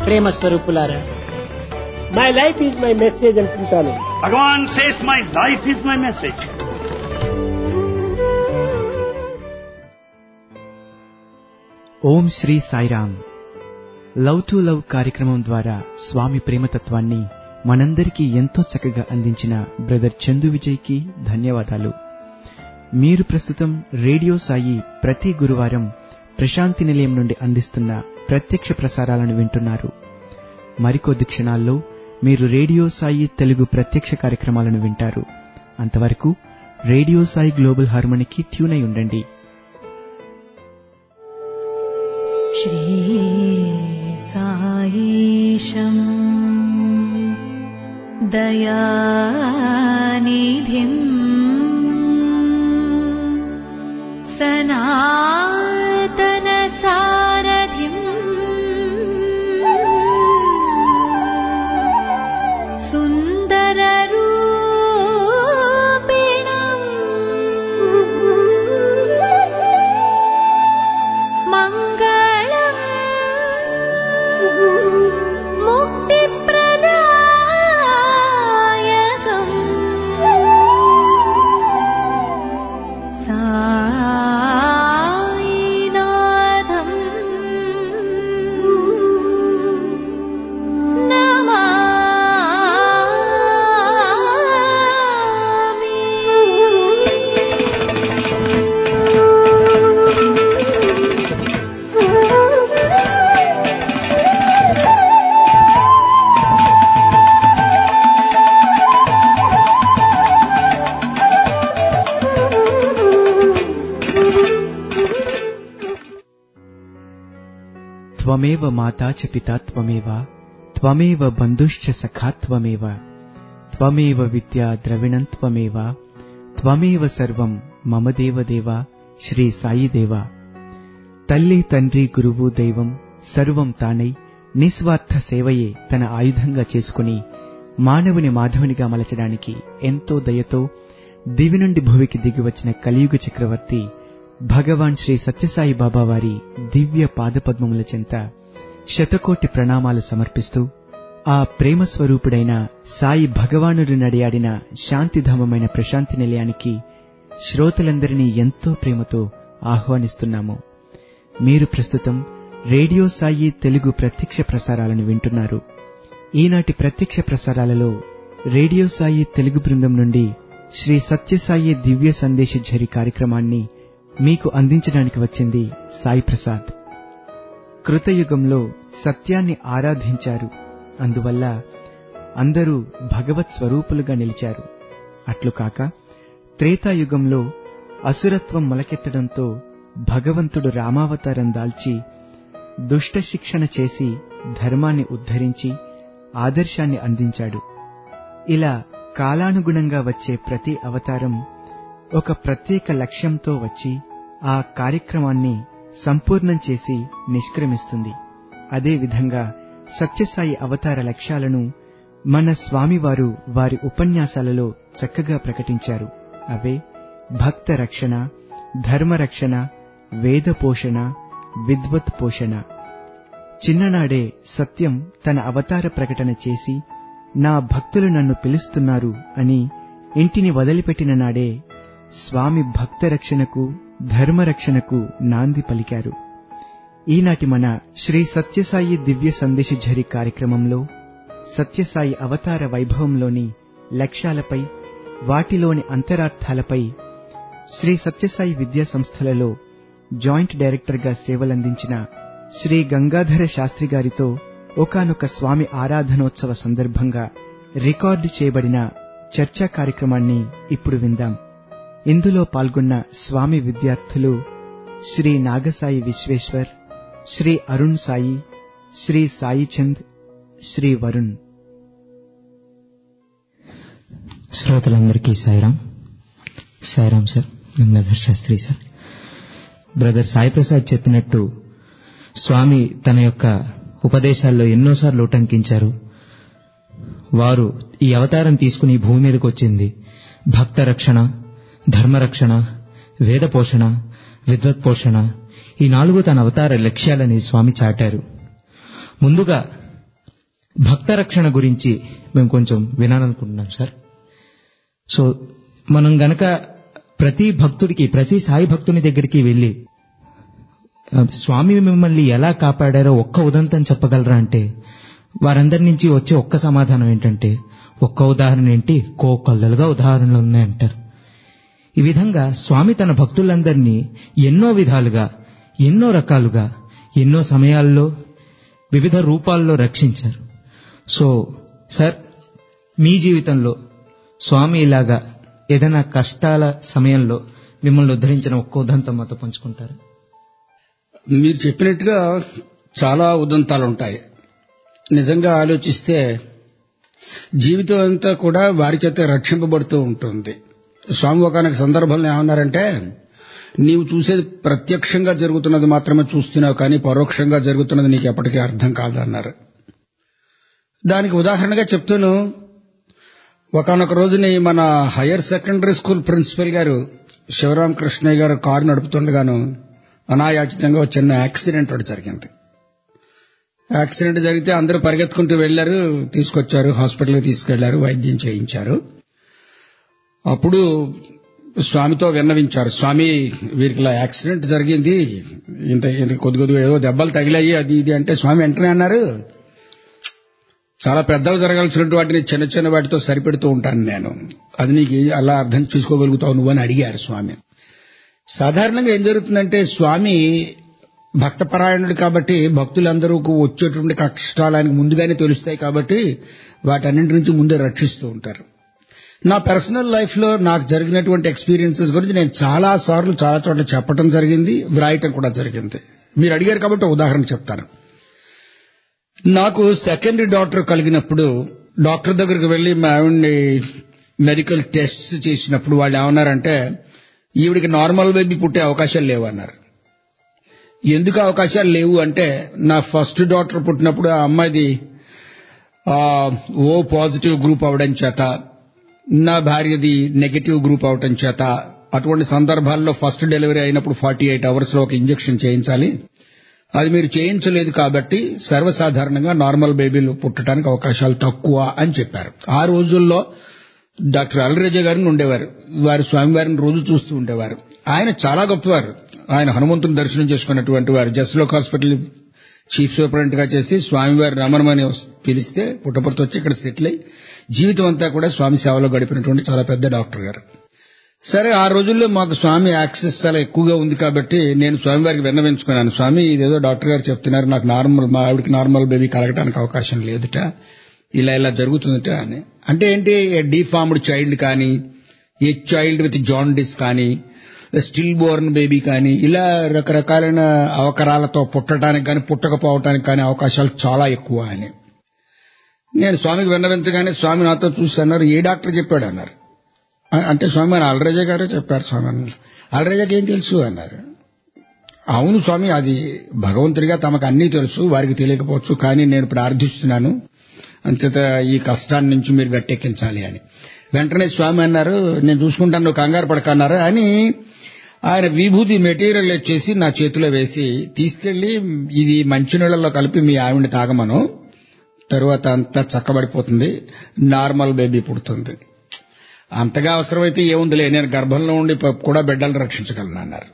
ప్రేమ స్వరూపులారా my life is my message అంటుంటాను Bhagavan says, My life is my message. Om Sri Sairam love to love కార్యక్రమం ద్వారా స్వామి ప్రేమతత్వాన్ని మనందరికీ ఎంతో చక్కగా అందించిన బ్రదర్ చందు విజయ్కి ధన్యవాదాలు మీరు ప్రస్తుతం రేడియో సాయి ప్రతి గురువారం ప్రశాంతి నిలయం నుండి అందిస్తున్న ప్రత్యక్ష ప్రసారాలను వింటున్నారు మరికొద్ది క్షణాల్లో మీరు రేడియో సాయి తెలుగు ప్రత్యక్ష కార్యక్రమాలను వింటారు అంతవరకు రేడియో సాయి గ్లోబల్ హార్మోనికి ట్యూన్ అయి ఉండండి श्रीसायीशम् दयानिधिम् सनातनसारथिम् सुन्दररूपिणम् मङ्गलम् मुक्तिप्रदायकम् सायिनाथम् త్వమేవ మాతా చ పితా త్వమేవ త్వమేవ బంధుశ్చ సఖా త్వమేవ త్వమేవ విద్యా ద్రవిణం త్వమేవ త్వమేవ సర్వం మమ దేవదేవ శ్రీ సాయి దేవ తల్లి తండ్రి గురువు దైవం సర్వం తానై నిస్వార్థ సేవయే తన ఆయుధంగా చేసుకుని మానవుని మాధవునిగా మలచడానికి ఎంతో దయతో దివి నుండి భువికి దిగివచ్చిన కలియుగ చక్రవర్తి భగవాన్ శ్రీ సత్యసాయి బాబా వారి దివ్య పాదపద్మముల చెంత శతకోటి ప్రణామాలు సమర్పిస్తూ ఆ ప్రేమ స్వరూపుడైన సాయి భగవానుడు నడియాడిన శాంతిధామమైన ప్రశాంతి నిలయానికి శ్రోతలందరినీ ఎంతో ప్రేమతో ఆహ్వానిస్తున్నాము మీరు ప్రస్తుతం రేడియో సాయి తెలుగు ప్రత్యక్ష ప్రసారాలను వింటున్నారు ఈనాటి ప్రత్యక్ష ప్రసారాలలో రేడియో సాయి తెలుగు బృందం నుండి శ్రీ సత్యసాయి దివ్య సందేశ ఝరి కార్యక్రమాన్ని మీకు అందించడానికి వచ్చింది సాయి ప్రసాద్ కృతయుగంలో సత్యాన్ని ఆరాధించారు అందువల్ల అందరూ భగవత్ స్వరూపులుగా నిలిచారు అట్లు కాక త్రేతాయుగంలో అసురత్వం మొలకెత్తడంతో భగవంతుడు రామావతారం దాల్చి దుష్ట శిక్షణ చేసి ధర్మాన్ని ఉద్ధరించి ఆదర్శాన్ని అందించాడు ఇలా కాలానుగుణంగా వచ్చే ప్రతి అవతారం ఒక ప్రత్యేక లక్ష్యంతో వచ్చి ఆ కార్యక్రమాన్ని సంపూర్ణం చేసి నిష్క్రమిస్తుంది అదేవిధంగా సత్యసాయి అవతార లక్ష్యాలను మన స్వామివారు వారి ఉపన్యాసాలలో చక్కగా ప్రకటించారు అవే భక్త రక్షణ ధర్మరక్షణ వేద పోషణ విద్వత్ పోషణ చిన్ననాడే సత్యం తన అవతార ప్రకటన చేసి నా భక్తులు నన్ను పిలుస్తున్నారు అని ఇంటిని వదిలిపెట్టిన నాడే స్వామి భక్త రక్షణకు ధర్మరక్షణకు నాంది పలికారు ఈనాటి మన శ్రీ సత్యసాయి దివ్య సందేశ ఝరి కార్యక్రమంలో సత్యసాయి అవతార వైభవంలోని లక్ష్యాలపై వాటిలోని అంతరార్థాలపై శ్రీ సత్యసాయి విద్యా సంస్థలలో జాయింట్ డైరెక్టర్గా సేవలందించిన శ్రీ గంగాధర శాస్త్రి గారితో ఒకానొక స్వామి ఆరాధనోత్సవ సందర్భంగా రికార్డు చేయబడిన చర్చా కార్యక్రమాన్ని ఇప్పుడు విందాం ఇందులో పాల్గొన్న స్వామి విద్యార్థులు శ్రీ నాగసాయి విశ్వేశ్వర్ శ్రీ అరుణ్ సాయి శ్రీ సాయి చంద్ శ్రీ వరుణ్ శ్రోతలందరికీ Sairam Sairam sir Gangadhar Sastri sir brother Sai Prasad చెప్పినట్టు స్వామి తన యొక్క ఉపదేశాల్లో ఎన్నోసార్లు ఉటంకించారు వారు ఈ అవతారం తీసుకుని ఈ భూమి మీదకి వచ్చింది భక్త రక్షణ ధర్మరక్షణ వేద పోషణ విద్వత్ పోషణ ఈ నాలుగు తన అవతార లక్ష్యాలని స్వామి చాటారు ముందుగా భక్త రక్షణ గురించి మేము కొంచెం వినాలనుకుంటున్నాం సార్ సో మనం గనక ప్రతి భక్తుడికి ప్రతి సాయి భక్తుని దగ్గరికి వెళ్ళి ఆ, స్వామి మిమ్మల్ని ఎలా కాపాడారో ఒక్క ఉదంతం చెప్పగలరా అంటే వారందరి నుంచి వచ్చే ఒక్క సమాధానం ఏంటంటే ఒక్క ఉదాహరణ ఏంటి కోకొల్లలుగా ఉదాహరణలు ఉన్నాయంటారు ఈ విధంగా స్వామి తన భక్తులందరినీ ఎన్నో విధాలుగా ఎన్నో రకాలుగా ఎన్నో సమయాల్లో వివిధ రూపాల్లో రక్షించారు సో సార్ మీ జీవితంలో స్వామి ఇలాగా ఏదైనా కష్టాల సమయంలో మిమ్మల్ని ఉద్ధరించిన ఒక్క ఉదంతం మాతో పంచుకుంటారు మీరు చెప్పినట్టుగా చాలా ఉదంతాలు ఉంటాయి నిజంగా ఆలోచిస్తే జీవితం అంతా కూడా వారి చేత రక్షింపబడుతూ ఉంటుంది స్వామి ఒకనొక సందర్భంలో ఏమన్నారంటే నీవు చూసేది ప్రత్యక్షంగా జరుగుతున్నది మాత్రమే చూస్తున్నావు కానీ పరోక్షంగా జరుగుతున్నది నీకు ఎప్పటికీ అర్థం కాదన్నారు దానికి ఉదాహరణగా చెప్తాను ఒకనొక రోజుని మన హైయర్ సెకండరీ స్కూల్ ప్రిన్సిపల్ గారు శివరాం కృష్ణయ్య గారు కారు నడుపుతుండగాను అనాయాచితంగా ఒక చిన్న యాక్సిడెంట్ ఒకటి జరిగింది యాక్సిడెంట్ జరిగితే అందరూ పరిగెత్తుకుంటూ వెళ్లారు తీసుకొచ్చారు హాస్పిటల్కి తీసుకెళ్లారు వైద్యం చేయించారు అప్పుడు స్వామితో విన్నవించారు స్వామి వీరికి ఇలా యాక్సిడెంట్ జరిగింది ఇంత ఇంత కొద్ది కొద్దిగా ఏదో దెబ్బలు తగిలాయి అది ఇది అంటే స్వామి వెంటనే అన్నారు చాలా పెద్దవి జరగాల్సినటువంటి వాటిని చిన్న చిన్న వాటితో సరిపెడుతూ ఉంటాను నేను అది నీకు అలా అర్థం చేసుకోగలుగుతావు నువ్వు అని అడిగారు స్వామి సాధారణంగా ఏం జరుగుతుందంటే స్వామి భక్తపరాయణుడు కాబట్టి భక్తులందరూ వచ్చేటువంటి కష్టాలు ఆయనకు ముందుగానే తెలుస్తాయి కాబట్టి వాటన్నింటి నుంచి ముందే రక్షిస్తూ ఉంటారు నా పర్సనల్ లైఫ్ లో నాకు జరిగినటువంటి ఎక్స్పీరియన్సెస్ గురించి నేను చాలా సార్లు చాలా చోట్ల చెప్పడం జరిగింది వ్రాయటం కూడా జరిగింది మీరు అడిగారు కాబట్టి ఒక ఉదాహరణ చెప్తాను నాకు సెకండరీ డాక్టర్ కలిగినప్పుడు డాక్టర్ దగ్గరికి వెళ్లి మా ఆవిడ్ని మెడికల్ టెస్ట్స్ చేసినప్పుడు వాళ్ళు ఏమన్నారంటే ఈవిడికి నార్మల్ బేబీ పుట్టే అవకాశాలు లేవన్నారు ఎందుకు అవకాశాలు లేవు అంటే నా ఫస్ట్ డాక్టర్ పుట్టినప్పుడు ఆ అమ్మాయిది ఆ, ఓ పాజిటివ్ గ్రూప్ అవడం చేత నా భార్యది నెగటివ్ గ్రూప్ అవడం చేత అటువంటి సందర్భాల్లో ఫస్ట్ డెలివరీ అయినప్పుడు ఫార్టీ ఎయిట్ అవర్స్ లో ఒక ఇంజెక్షన్ చేయించాలి అది మీరు చేయించలేదు కాబట్టి సర్వసాధారణంగా నార్మల్ బేబీలు పుట్టడానికి అవకాశాలు తక్కువ అని చెప్పారు ఆ రోజుల్లో డాక్టర్ అల్రేజా గారిని ఉండేవారు వారు స్వామివారిని రోజు చూస్తూ ఉండేవారు ఆయన చాలా గొప్పవారు ఆయన హనుమంతుని దర్శనం చేసుకున్నటువంటి వారు జస్లోక్ హాస్పిటల్ చీఫ్ సూపరింటెండెంట్ గా చేసి స్వామివారి రమణమని పిలిస్తే పుట్టపర్తి వచ్చి ఇక్కడ సెటిల్ అయి జీవితం అంతా కూడా స్వామి సేవలో గడిపినటువంటి చాలా పెద్ద డాక్టర్ గారు సరే ఆ రోజుల్లో మాకు స్వామి యాక్సెస్ చాలా ఎక్కువగా ఉంది కాబట్టి నేను స్వామివారికి విన్నవించుకున్నాను స్వామి ఇదేదో డాక్టర్ గారు చెప్తున్నారు నాకు నార్మల్ మా ఆవిడకి నార్మల్ బేబీ కలగడానికి అవకాశం లేదుట ఇలా ఇలా జరుగుతుందట అని అంటే ఏంటి డీఫార్మ్డ్ చైల్డ్ కానీ ఏ చైల్డ్ విత్ జాండిస్ కానీ స్టిల్ బోర్న్ బేబీ కానీ ఇలా రకరకాలైన అవకరాలతో పుట్టడానికి కానీ పుట్టకపోవటానికి కానీ అవకాశాలు చాలా ఎక్కువ అని నేను స్వామికి విన్నవించగానే స్వామి నాతో చూసి అన్నారు ఏ డాక్టర్ చెప్పాడు అన్నారు అ- అంటే స్వామి మన అలరాజా గారే చెప్పారు స్వామి అన్నారు. అలరాజాకి ఏం తెలుసు అన్నారు అవును స్వామి అది భగవంతుడిగా తమకు అన్నీ తెలుసు వారికి తెలియకపోవచ్చు కానీ నేను ప్రార్థిస్తున్నాను అంచేత ఈ కష్టాన్ని నుంచి మీరు గట్టెక్కించాలి అని వెంటనే స్వామి అన్నారు నేను చూసుకుంటాను నువ్వు కంగారు పడకన్నారు అని ఆయన విభూతి మెటీరియల్ వచ్చేసి నా చేతిలో వేసి తీసుకెళ్లి ఇది మంచినీళ్ళలో కలిపి మీ ఆవిడని తాగమను తరువాత అంతా చక్కబడిపోతుంది నార్మల్ బేబీ పుడుతుంది అంతగా అవసరమైతే ఏముందిలే నేను గర్భంలో ఉండి ప- కూడా బిడ్డలను రక్షించగలను అన్నారు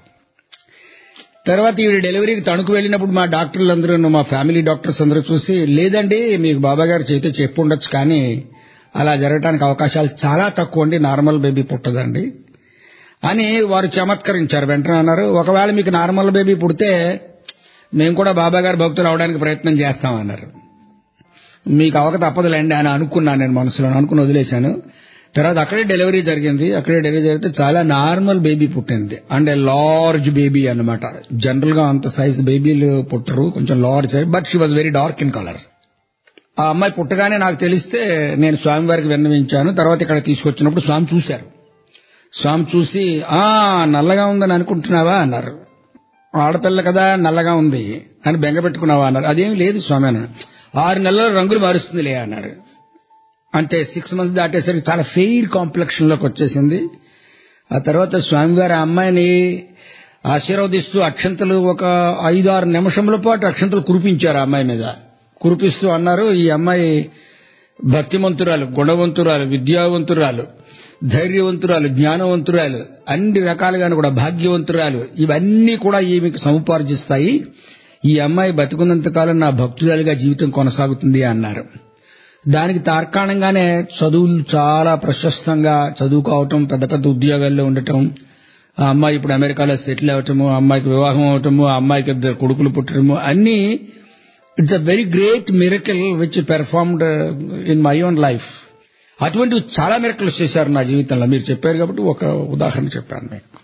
తర్వాత ఈవిడ డెలివరీకి తణుకు వెళ్ళినప్పుడు మా డాక్టర్లందరూ మా ఫ్యామిలీ డాక్టర్స్ అందరూ చూసి లేదండి మీకు బాబా గారు చేతే చెప్పు ఉండొచ్చు కానీ అలా జరగడానికి అవకాశాలు చాలా తక్కువ అండి నార్మల్ బేబీ పుట్టదండి అని వారు చమత్కరించారు వెంటనే అన్నారు ఒకవేళ మీకు నార్మల్ బేబీ పుడితే మేము కూడా బాబా గారి భక్తులు అవడానికి ప్రయత్నం చేస్తామన్నారు మీకు అవక తప్పదులేండి అని అనుకున్నాను నేను మనసులో అనుకుని వదిలేశాను తర్వాత అక్కడే డెలివరీ జరిగింది అక్కడే డెలివరీ జరిగితే చాలా నార్మల్ బేబీ పుట్టింది అండ్ లార్జ్ బేబీ అన్నమాట జనరల్ గా అంత సైజ్ బేబీలు పుట్టరు కొంచెం large but she was very dark in colour ఆ అమ్మాయి పుట్టగానే నాకు తెలిస్తే నేను స్వామివారికి విన్నవించాను తర్వాత ఇక్కడ తీసుకొచ్చినప్పుడు స్వామి చూశారు స్వామి చూసి ఆ నల్లగా ఉందని అనుకుంటున్నావా అన్నారు ఆడపిల్ల కదా నల్లగా ఉంది అని బెంగ పెట్టుకున్నావా అన్నారు అదేం లేదు స్వామి అన్నాను ఆరు నెలల రంగులు మారుస్తుందిలే అన్నారు అంటే సిక్స్ మంత్స్ దాటేసరికి చాలా ఫెయిర్ కాంప్లెక్షన్ లోకి వచ్చేసింది ఆ తర్వాత స్వామివారి ఆ అమ్మాయిని ఆశీర్వదిస్తూ అక్షంతలు ఒక ఐదు ఆరు నిమిషముల పాటు అక్షంతలు కురిపించారు ఆ అమ్మాయి మీద కురిపిస్తూ అన్నారు ఈ అమ్మాయి భక్తిమంతురాలు గుణవంతురాలు విద్యావంతురాలు ధైర్యవంతురాలు జ్ఞానవంతురాలు అన్ని రకాలుగాను కూడా భాగ్యవంతురాలు ఇవన్నీ కూడా ఈమెకు సముపార్జిస్తాయి ఈ అమ్మాయి బతికున్నంత కాలం నా భక్తురాలుగా జీవితం కొనసాగుతుంది అన్నారు దానికి తార్కాణంగానే చదువులు చాలా ప్రశస్తంగా చదువుకోవటం పెద్ద పెద్ద ఉద్యోగాల్లో ఉండటం ఆ అమ్మాయి ఇప్పుడు అమెరికాలో సెటిల్ అవటము ఆ అమ్మాయికి వివాహం అవటము ఆ అమ్మాయికి ఇద్దరు కొడుకులు పుట్టడము అన్నీ it's a very great miracle which performed in my own life అటువంటి చాలా మిరకల్స్ చేశారు నా జీవితంలో మీరు చెప్పారు కాబట్టి ఒక ఉదాహరణ చెప్పాను మీకు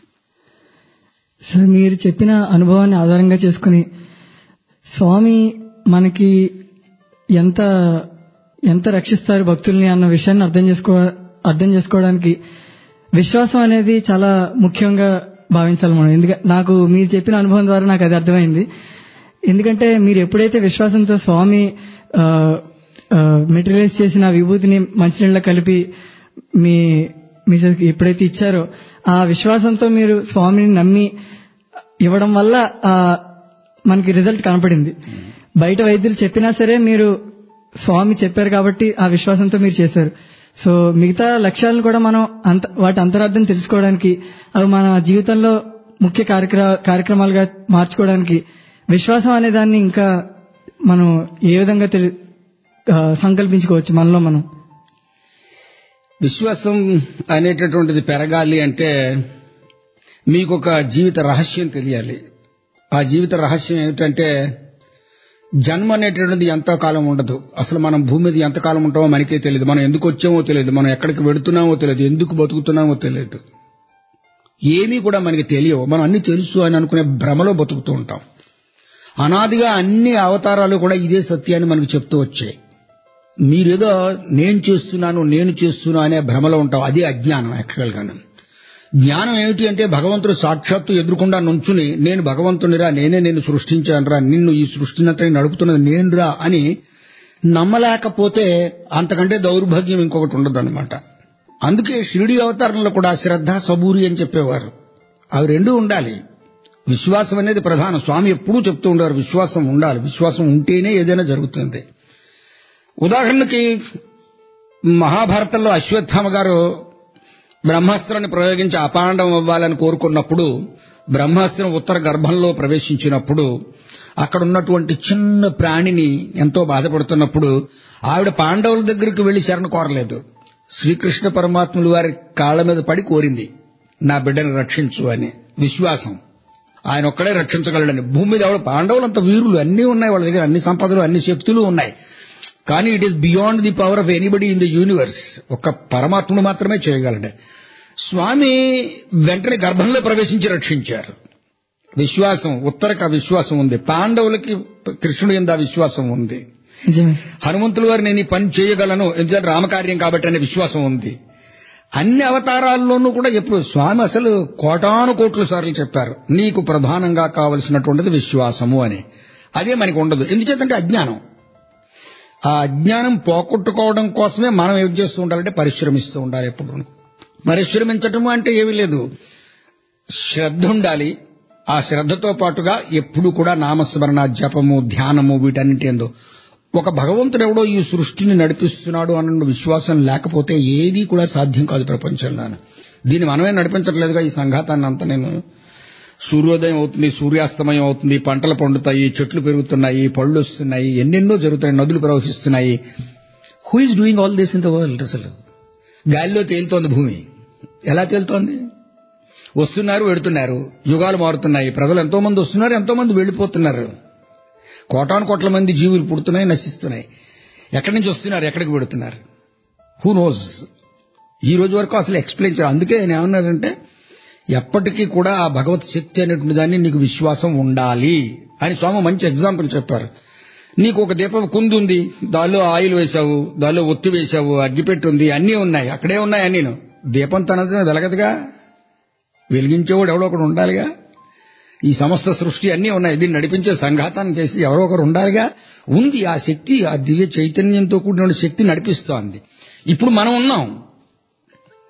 సార్ మీరు చెప్పిన అనుభవాన్ని ఆధారంగా చేసుకుని స్వామి మనకి ఎంత ఎంత రక్షిస్తారు భక్తుల్ని అన్న విషయాన్ని అర్థం చేసుకో అర్థం చేసుకోవడానికి విశ్వాసం అనేది చాలా ముఖ్యంగా భావించాలి మనం ఎందుకంటే నాకు మీరు చెప్పిన అనుభవం ద్వారా నాకు అది అర్థమైంది ఎందుకంటే మీరు ఎప్పుడైతే విశ్వాసంతో స్వామి మెటీరియలైజ్ చేసిన విభూతిని మంచినీళ్ళ కలిపి మీ మీ ఎప్పుడైతే ఇచ్చారో ఆ విశ్వాసంతో మీరు స్వామిని నమ్మి ఇవ్వడం వల్ల ఆ మనకి రిజల్ట్ కనపడింది బయట వైద్యులు చెప్పినా సరే మీరు స్వామి చెప్పారు కాబట్టి ఆ విశ్వాసంతో మీరు చేశారు సో మిగతా లక్ష్యాలను కూడా మనం అంత వాటి అంతరార్థం తెలుసుకోవడానికి అవి మన జీవితంలో ముఖ్య కార్యక్ర కార్యక్రమాలుగా మార్చుకోవడానికి విశ్వాసం అనే దాన్ని ఇంకా మనం ఏ విధంగా తెలి ఆ, సంకల్పించుకోవచ్చు మనలో మనం విశ్వాసం అనేటటువంటిది పెరగాలి అంటే మీకు ఒక జీవిత రహస్యం తెలియాలి ఆ జీవిత రహస్యం ఏమిటంటే జన్మ అనేటువంటిది ఎంతో కాలం ఉండదు అసలు మనం భూమి మీద ఎంతకాలం ఉంటామో మనకే తెలియదు మనం ఎందుకు వచ్చామో తెలియదు మనం ఎక్కడికి వెడుతున్నామో తెలియదు ఎందుకు బతుకుతున్నామో తెలియదు ఏమీ కూడా మనకి తెలియవు మనం అన్ని తెలుసు అని అనుకునే భ్రమలో బతుకుతూ ఉంటాం అనాదిగా అన్ని అవతారాలు కూడా ఇదే సత్యాన్ని మనకు చెప్తూ వచ్చాయి మీరేదో నేను చేస్తున్నాను నేను చేస్తున్నా అనే భ్రమలో ఉంటాం అదే అజ్ఞానం యాక్చువల్ గాను జ్ఞానం ఏమిటి అంటే భగవంతుడు సాక్షాత్తు ఎదురుకుండా నుంచుని నేను భగవంతునిరా నేనే నిన్ను సృష్టించానురా నిన్ను ఈ సృష్టినంతని నడుపుతున్నది నేనురా అని నమ్మలేకపోతే అంతకంటే దౌర్భాగ్యం ఇంకొకటి ఉండదన్నమాట అందుకే షిరిడి అవతారంలో కూడా శ్రద్ధ సబూరి అని చెప్పేవారు అవి రెండూ ఉండాలి విశ్వాసం అనేది ప్రధానం స్వామి ఎప్పుడూ చెప్తూ ఉండేవారు విశ్వాసం ఉండాలి విశ్వాసం ఉంటేనే ఏదైనా జరుగుతుంది ఉదాహరణకి మహాభారతంలో అశ్వత్థామ గారు బ్రహ్మాస్త్రాన్ని ప్రయోగించి అపాండం అవ్వాలని కోరుకున్నప్పుడు బ్రహ్మాస్త్రం ఉత్తర గర్భంలో ప్రవేశించినప్పుడు అక్కడ ఉన్నటువంటి చిన్న ప్రాణిని ఎంతో బాధపడుతున్నప్పుడు ఆవిడ పాండవుల దగ్గరికి వెళ్లి శరణ కోరలేదు శ్రీకృష్ణ పరమాత్ములు వారి కాళ్ల మీద పడి కోరింది నా బిడ్డను రక్షించు అని విశ్వాసం ఆయన ఒక్కడే రక్షించగలడని భూమి మీద ఎవరు పాండవులంత వీరులు అన్నీ ఉన్నాయి వాళ్ళ దగ్గర అన్ని సంపదలు అన్ని శక్తులు ఉన్నాయి కానీ it is beyond the power of anybody in the universe ఒక్క పరమాత్ముడు మాత్రమే చేయగలడు స్వామి వెంటనే గర్భంలో ప్రవేశించి రక్షించారు విశ్వాసం ఉత్తరకు ఆ విశ్వాసం ఉంది పాండవులకి కృష్ణుడు ఎందు ఆ విశ్వాసం ఉంది నిజమే హనుమంతుల వారు నేను ఈ పని చేయగలను ఎందుకంటే రామకార్యం కాబట్టి అనే విశ్వాసం ఉంది అన్ని అవతారాల్లోనూ కూడా ఎప్పుడు స్వామి అసలు కోటాను కోట్ల సార్లు చెప్పారు నీకు ప్రధానంగా కావలసినటువంటిది విశ్వాసము అని అదే మనకు ఉండదు ఎందుచేతంటే అజ్ఞానం ఆ అజ్ఞానం పోగొట్టుకోవడం కోసమే మనం ఏం చేస్తూ ఉండాలంటే పరిశ్రమిస్తూ ఉండాలి ఎప్పుడు పరిశ్రమించటము అంటే ఏమీ లేదు శ్రద్ధ ఉండాలి ఆ శ్రద్ధతో పాటుగా ఎప్పుడు కూడా నామస్మరణ జపము ధ్యానము వీటన్నిటి ఎందు ఒక భగవంతుడు ఎవడో ఈ సృష్టిని నడిపిస్తున్నాడు అన్న విశ్వాసం లేకపోతే ఏదీ కూడా సాధ్యం కాదు ప్రపంచంలో దీన్ని మనమే నడిపించట్లేదుగా ఈ సంఘాతాన్ని అంతా నేను సూర్యోదయం అవుతుంది సూర్యాస్తమయం అవుతుంది పంటలు పండుతాయి చెట్లు పెరుగుతున్నాయి పళ్ళు వస్తున్నాయి ఎన్నెన్నో జరుగుతాయి నదులు ప్రవహిస్తున్నాయి who is doing all this in the world అసలు గాలిలో తేలుతోంది భూమి ఎలా తేలుతోంది వస్తున్నారు వెడుతున్నారు యుగాలు మారుతున్నాయి ప్రజలు ఎంతో మంది వస్తున్నారు ఎంతో మంది వెళ్ళిపోతున్నారు కోటాను కోట్ల మంది జీవులు పుడుతున్నాయి నశిస్తున్నాయి ఎక్కడి నుంచి వస్తున్నారు ఎక్కడికి పెడుతున్నారు హూ నోస్ ఈ రోజు వరకు అసలు ఎక్స్ప్లెయిన్ చేయాలి అందుకే నేను ఏమన్నానంటే ఎప్పటికీ కూడా ఆ భగవత్ శక్తి అనేటువంటి దాన్ని నీకు విశ్వాసం ఉండాలి అని స్వామి మంచి ఎగ్జాంపుల్ చెప్పారు నీకు ఒక దీపం కుంది ఉంది దానిలో ఆయిల్ వేశావు దానిలో ఒత్తి వేశావు అగ్గిపెట్టి ఉంది అన్నీ ఉన్నాయి అక్కడే ఉన్నాయి అన్నీ దీపం తనది వెలగదుగా వెలిగించేవాడు ఎవడో ఒకడు ఉండాలిగా ఈ సమస్త సృష్టి అన్నీ ఉన్నాయి దీన్ని నడిపించే సంఘాతాన్ని చేసి ఎవరో ఒకరు ఉండాలిగా ఉంది ఆ శక్తి ఆ దివ్య చైతన్యంతో కూడిన శక్తి నడిపిస్తోంది ఇప్పుడు మనం ఉన్నాం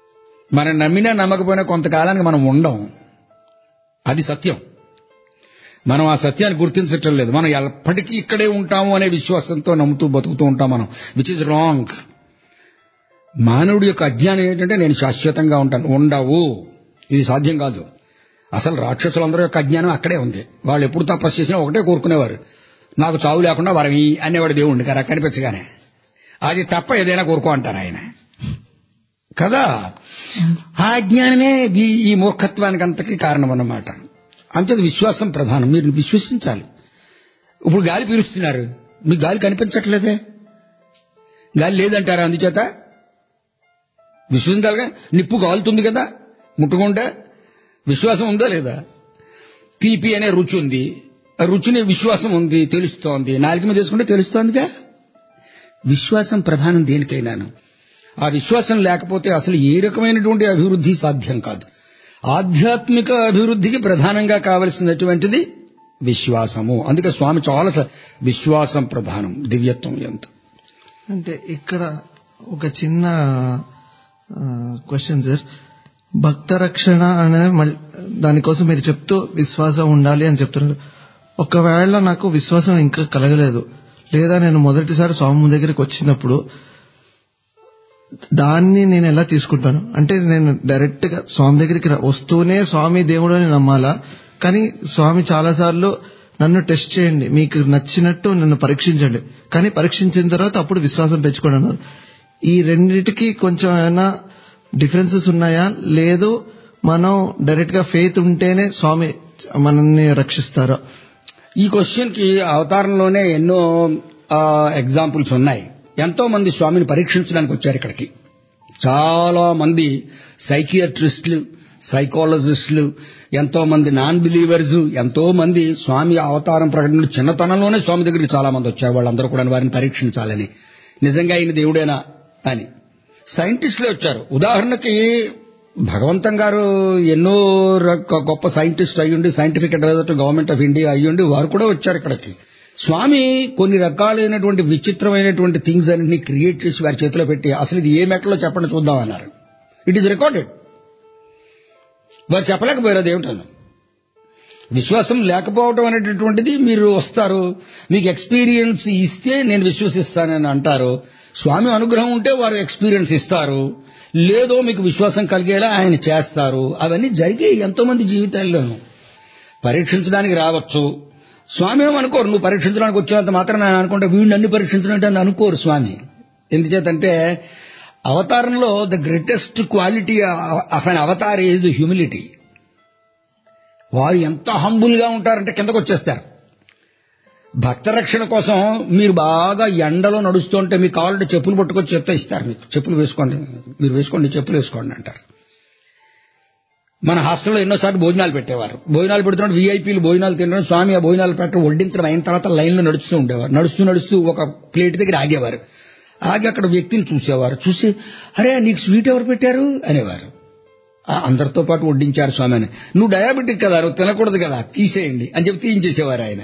మనం నమ్మినా నమ్మకపోయినా కొంతకాలానికి మనం ఉండం అది సత్యం మనం ఆ సత్యాన్ని గుర్తించటం లేదు మనం ఎప్పటికీ ఇక్కడే ఉంటాము అనే విశ్వాసంతో నమ్ముతూ బతుకుతూ ఉంటాం మనం విచ్ ఇస్ రాంగ్ మానవుడి యొక్క అజ్ఞానం ఏంటంటే నేను శాశ్వతంగా ఉంటాను ఉండవు ఇది సాధ్యం కాదు అసలు రాక్షసులందరూ యొక్క అజ్ఞానం అక్కడే ఉంది వాళ్ళు ఎప్పుడు తపస్సు చేసినా ఒకటే కోరుకునేవారు నాకు చావు లేకుండా వరమి అనేవాడు దేవుణ్ణి కదా కనిపించగానే అది తప్ప ఏదైనా కోరుకో అంటారు ఆయన కదా ఆ అజ్ఞానమే ఈ- ఈ మూర్ఖత్వానికి అంతకి కారణం అన్నమాట అంతది విశ్వాసం ప్రధానం మీరు విశ్వసించాలి ఇప్పుడు గాలి పీలుస్తున్నారు మీకు గాలి కనిపించట్లేదే గాలి లేదంటారా అందుచేత విశ్వసించాలిగా నిప్పు కాలుతుంది కదా ముట్టుకుంటే విశ్వాసం ఉందా లేదా తీపి అనే రుచి ఉంది ఆ రుచిని విశ్వాసం ఉంది తెలుస్తోంది నాలుగు మీద తీసుకుంటే తెలుస్తోందిగా విశ్వాసం ప్రధానం దేనికైనాను ఆ విశ్వాసం లేకపోతే అసలు ఏ రకమైనటువంటి అభివృద్ధి సాధ్యం కాదు ఆధ్యాత్మిక అభివృద్ధికి ప్రధానంగా కావలసినటువంటిది విశ్వాసము అందుకే స్వామి చాలా స- విశ్వాసం ప్రధానం దివ్యత్వం ఎంత అంటే ఇక్కడ ఒక చిన్న క్వశ్చన్ సార్ భక్త రక్షణ అనేది మళ్ళీ దానికోసం మీరు చెప్తూ విశ్వాసం ఉండాలి అని చెప్తున్నారు ఒకవేళ నాకు విశ్వాసం ఇంకా కలగలేదు లేదా నేను మొదటిసారి స్వామి దగ్గరికి వచ్చినప్పుడు దాన్ని నేను ఎలా తీసుకుంటాను అంటే నేను డైరెక్ట్ గా స్వామి దగ్గరికి రా- వస్తూనే స్వామి దేవుడు అని నమ్మాలా కానీ స్వామి చాలాసార్లు నన్ను టెస్ట్ చేయండి మీకు నచ్చినట్టు నన్ను పరీక్షించండి కానీ పరీక్షించిన తర్వాత అప్పుడు విశ్వాసం పెంచుకోండి అన్నారు ఈ రెండిటికి కొంచెం ఏమైనా డిఫరెన్సెస్ ఉన్నాయా లేదు మనం డైరెక్ట్ గా ఫెయిత్ ఉంటేనే స్వామి మనల్ని రక్షిస్తారా ఈ క్వశ్చన్ కి అవతారంలోనే ఎన్నో ఎగ్జాంపుల్స్ ఉన్నాయి ఎంతో మంది స్వామిని పరీక్షించడానికి వచ్చారు ఇక్కడికి చాలా మంది సైకియాట్రిస్టులు సైకాలజిస్టులు ఎంతో మంది నాన్ బిలీవర్స్ ఎంతో మంది స్వామి అవతారం ప్రకటన చిన్నతనంలోనే స్వామి దగ్గరికి చాలా మంది వచ్చారు వాళ్ళందరూ కూడా వారిని పరీక్షించాలని నిజంగా ఆయన దేవుడేనా అని సైంటిస్టులే వచ్చారు ఉదాహరణకి భగవంతం గారు ఎన్నో రక- గొప్ప సైంటిస్ట్ అయ్యుండి scientific adviser government of India అయ్యుండి వారు కూడా వచ్చారు ఇక్కడికి స్వామి కొన్ని రకాలైనటువంటి విచిత్రమైనటువంటి థింగ్స్ అన్నింటినీ క్రియేట్ చేసి వారి చేతిలో పెట్టి అసలు ఇది ఏ మెట్లో చెప్పండి చూద్దాం అన్నారు ఇట్ ఈస్ రికార్డెడ్ వారు చెప్పలేకపోయారు అదేమిటన్నా విశ్వాసం లేకపోవటం అనేటటువంటిది మీరు వస్తారు మీకు ఎక్స్పీరియన్స్ ఇస్తే నేను విశ్వసిస్తానని అంటారు స్వామి అనుగ్రహం ఉంటే వారు ఎక్స్పీరియన్స్ ఇస్తారు లేదో మీకు విశ్వాసం కలిగేలా ఆయన చేస్తారు అవన్నీ జరిగే ఎంతో మంది జీవితాల్లోనూ పరీక్షించడానికి రావచ్చు స్వామి ఏమనుకోరు నువ్వు పరీక్షించడానికి వచ్చినంత మాత్రం నేను అనుకుంటే వీడిని అన్ని పరీక్షించడం అని అనుకోరు స్వామి ఎందుచేతంటే అవతారంలో the greatest quality of an avatar is humility వారు ఎంత హంబుల్ గా ఉంటారంటే కిందకు వచ్చేస్తారు భక్త రక్షణ కోసం మీరు బాగా ఎండలో నడుస్తుంటే మీకు కావాలంటే చెప్పులు పట్టుకొచ్చి చెప్తే ఇస్తారు మీకు చెప్పులు వేసుకోండి మీరు వేసుకోండి చెప్పులు వేసుకోండి అంటారు మన హాస్టల్లో ఎన్నోసార్లు భోజనాలు పెట్టేవారు భోజనాలు పెడుతున్నప్పుడు వీఐపీలు భోజనాలు తినడం స్వామి ఆ భోజనాలు పెట్టడం వడ్డించడం అయిన తర్వాత లైన్లో నడుస్తూ ఉండేవారు నడుస్తూ నడుస్తూ ఒక ప్లేట్ దగ్గర ఆగేవారు ఆగి అక్కడ వ్యక్తిని చూసేవారు చూసి అరే నీకు స్వీట్ ఎవరు పెట్టారు అనేవారు ఆ, అందరితో పాటు వడ్డించారు స్వామి అని నువ్వు డయాబెటిక్ కదా నువ్వు తినకూడదు కదా తీసేయండి అని చెప్పి తీయించేసేవారు ఆయన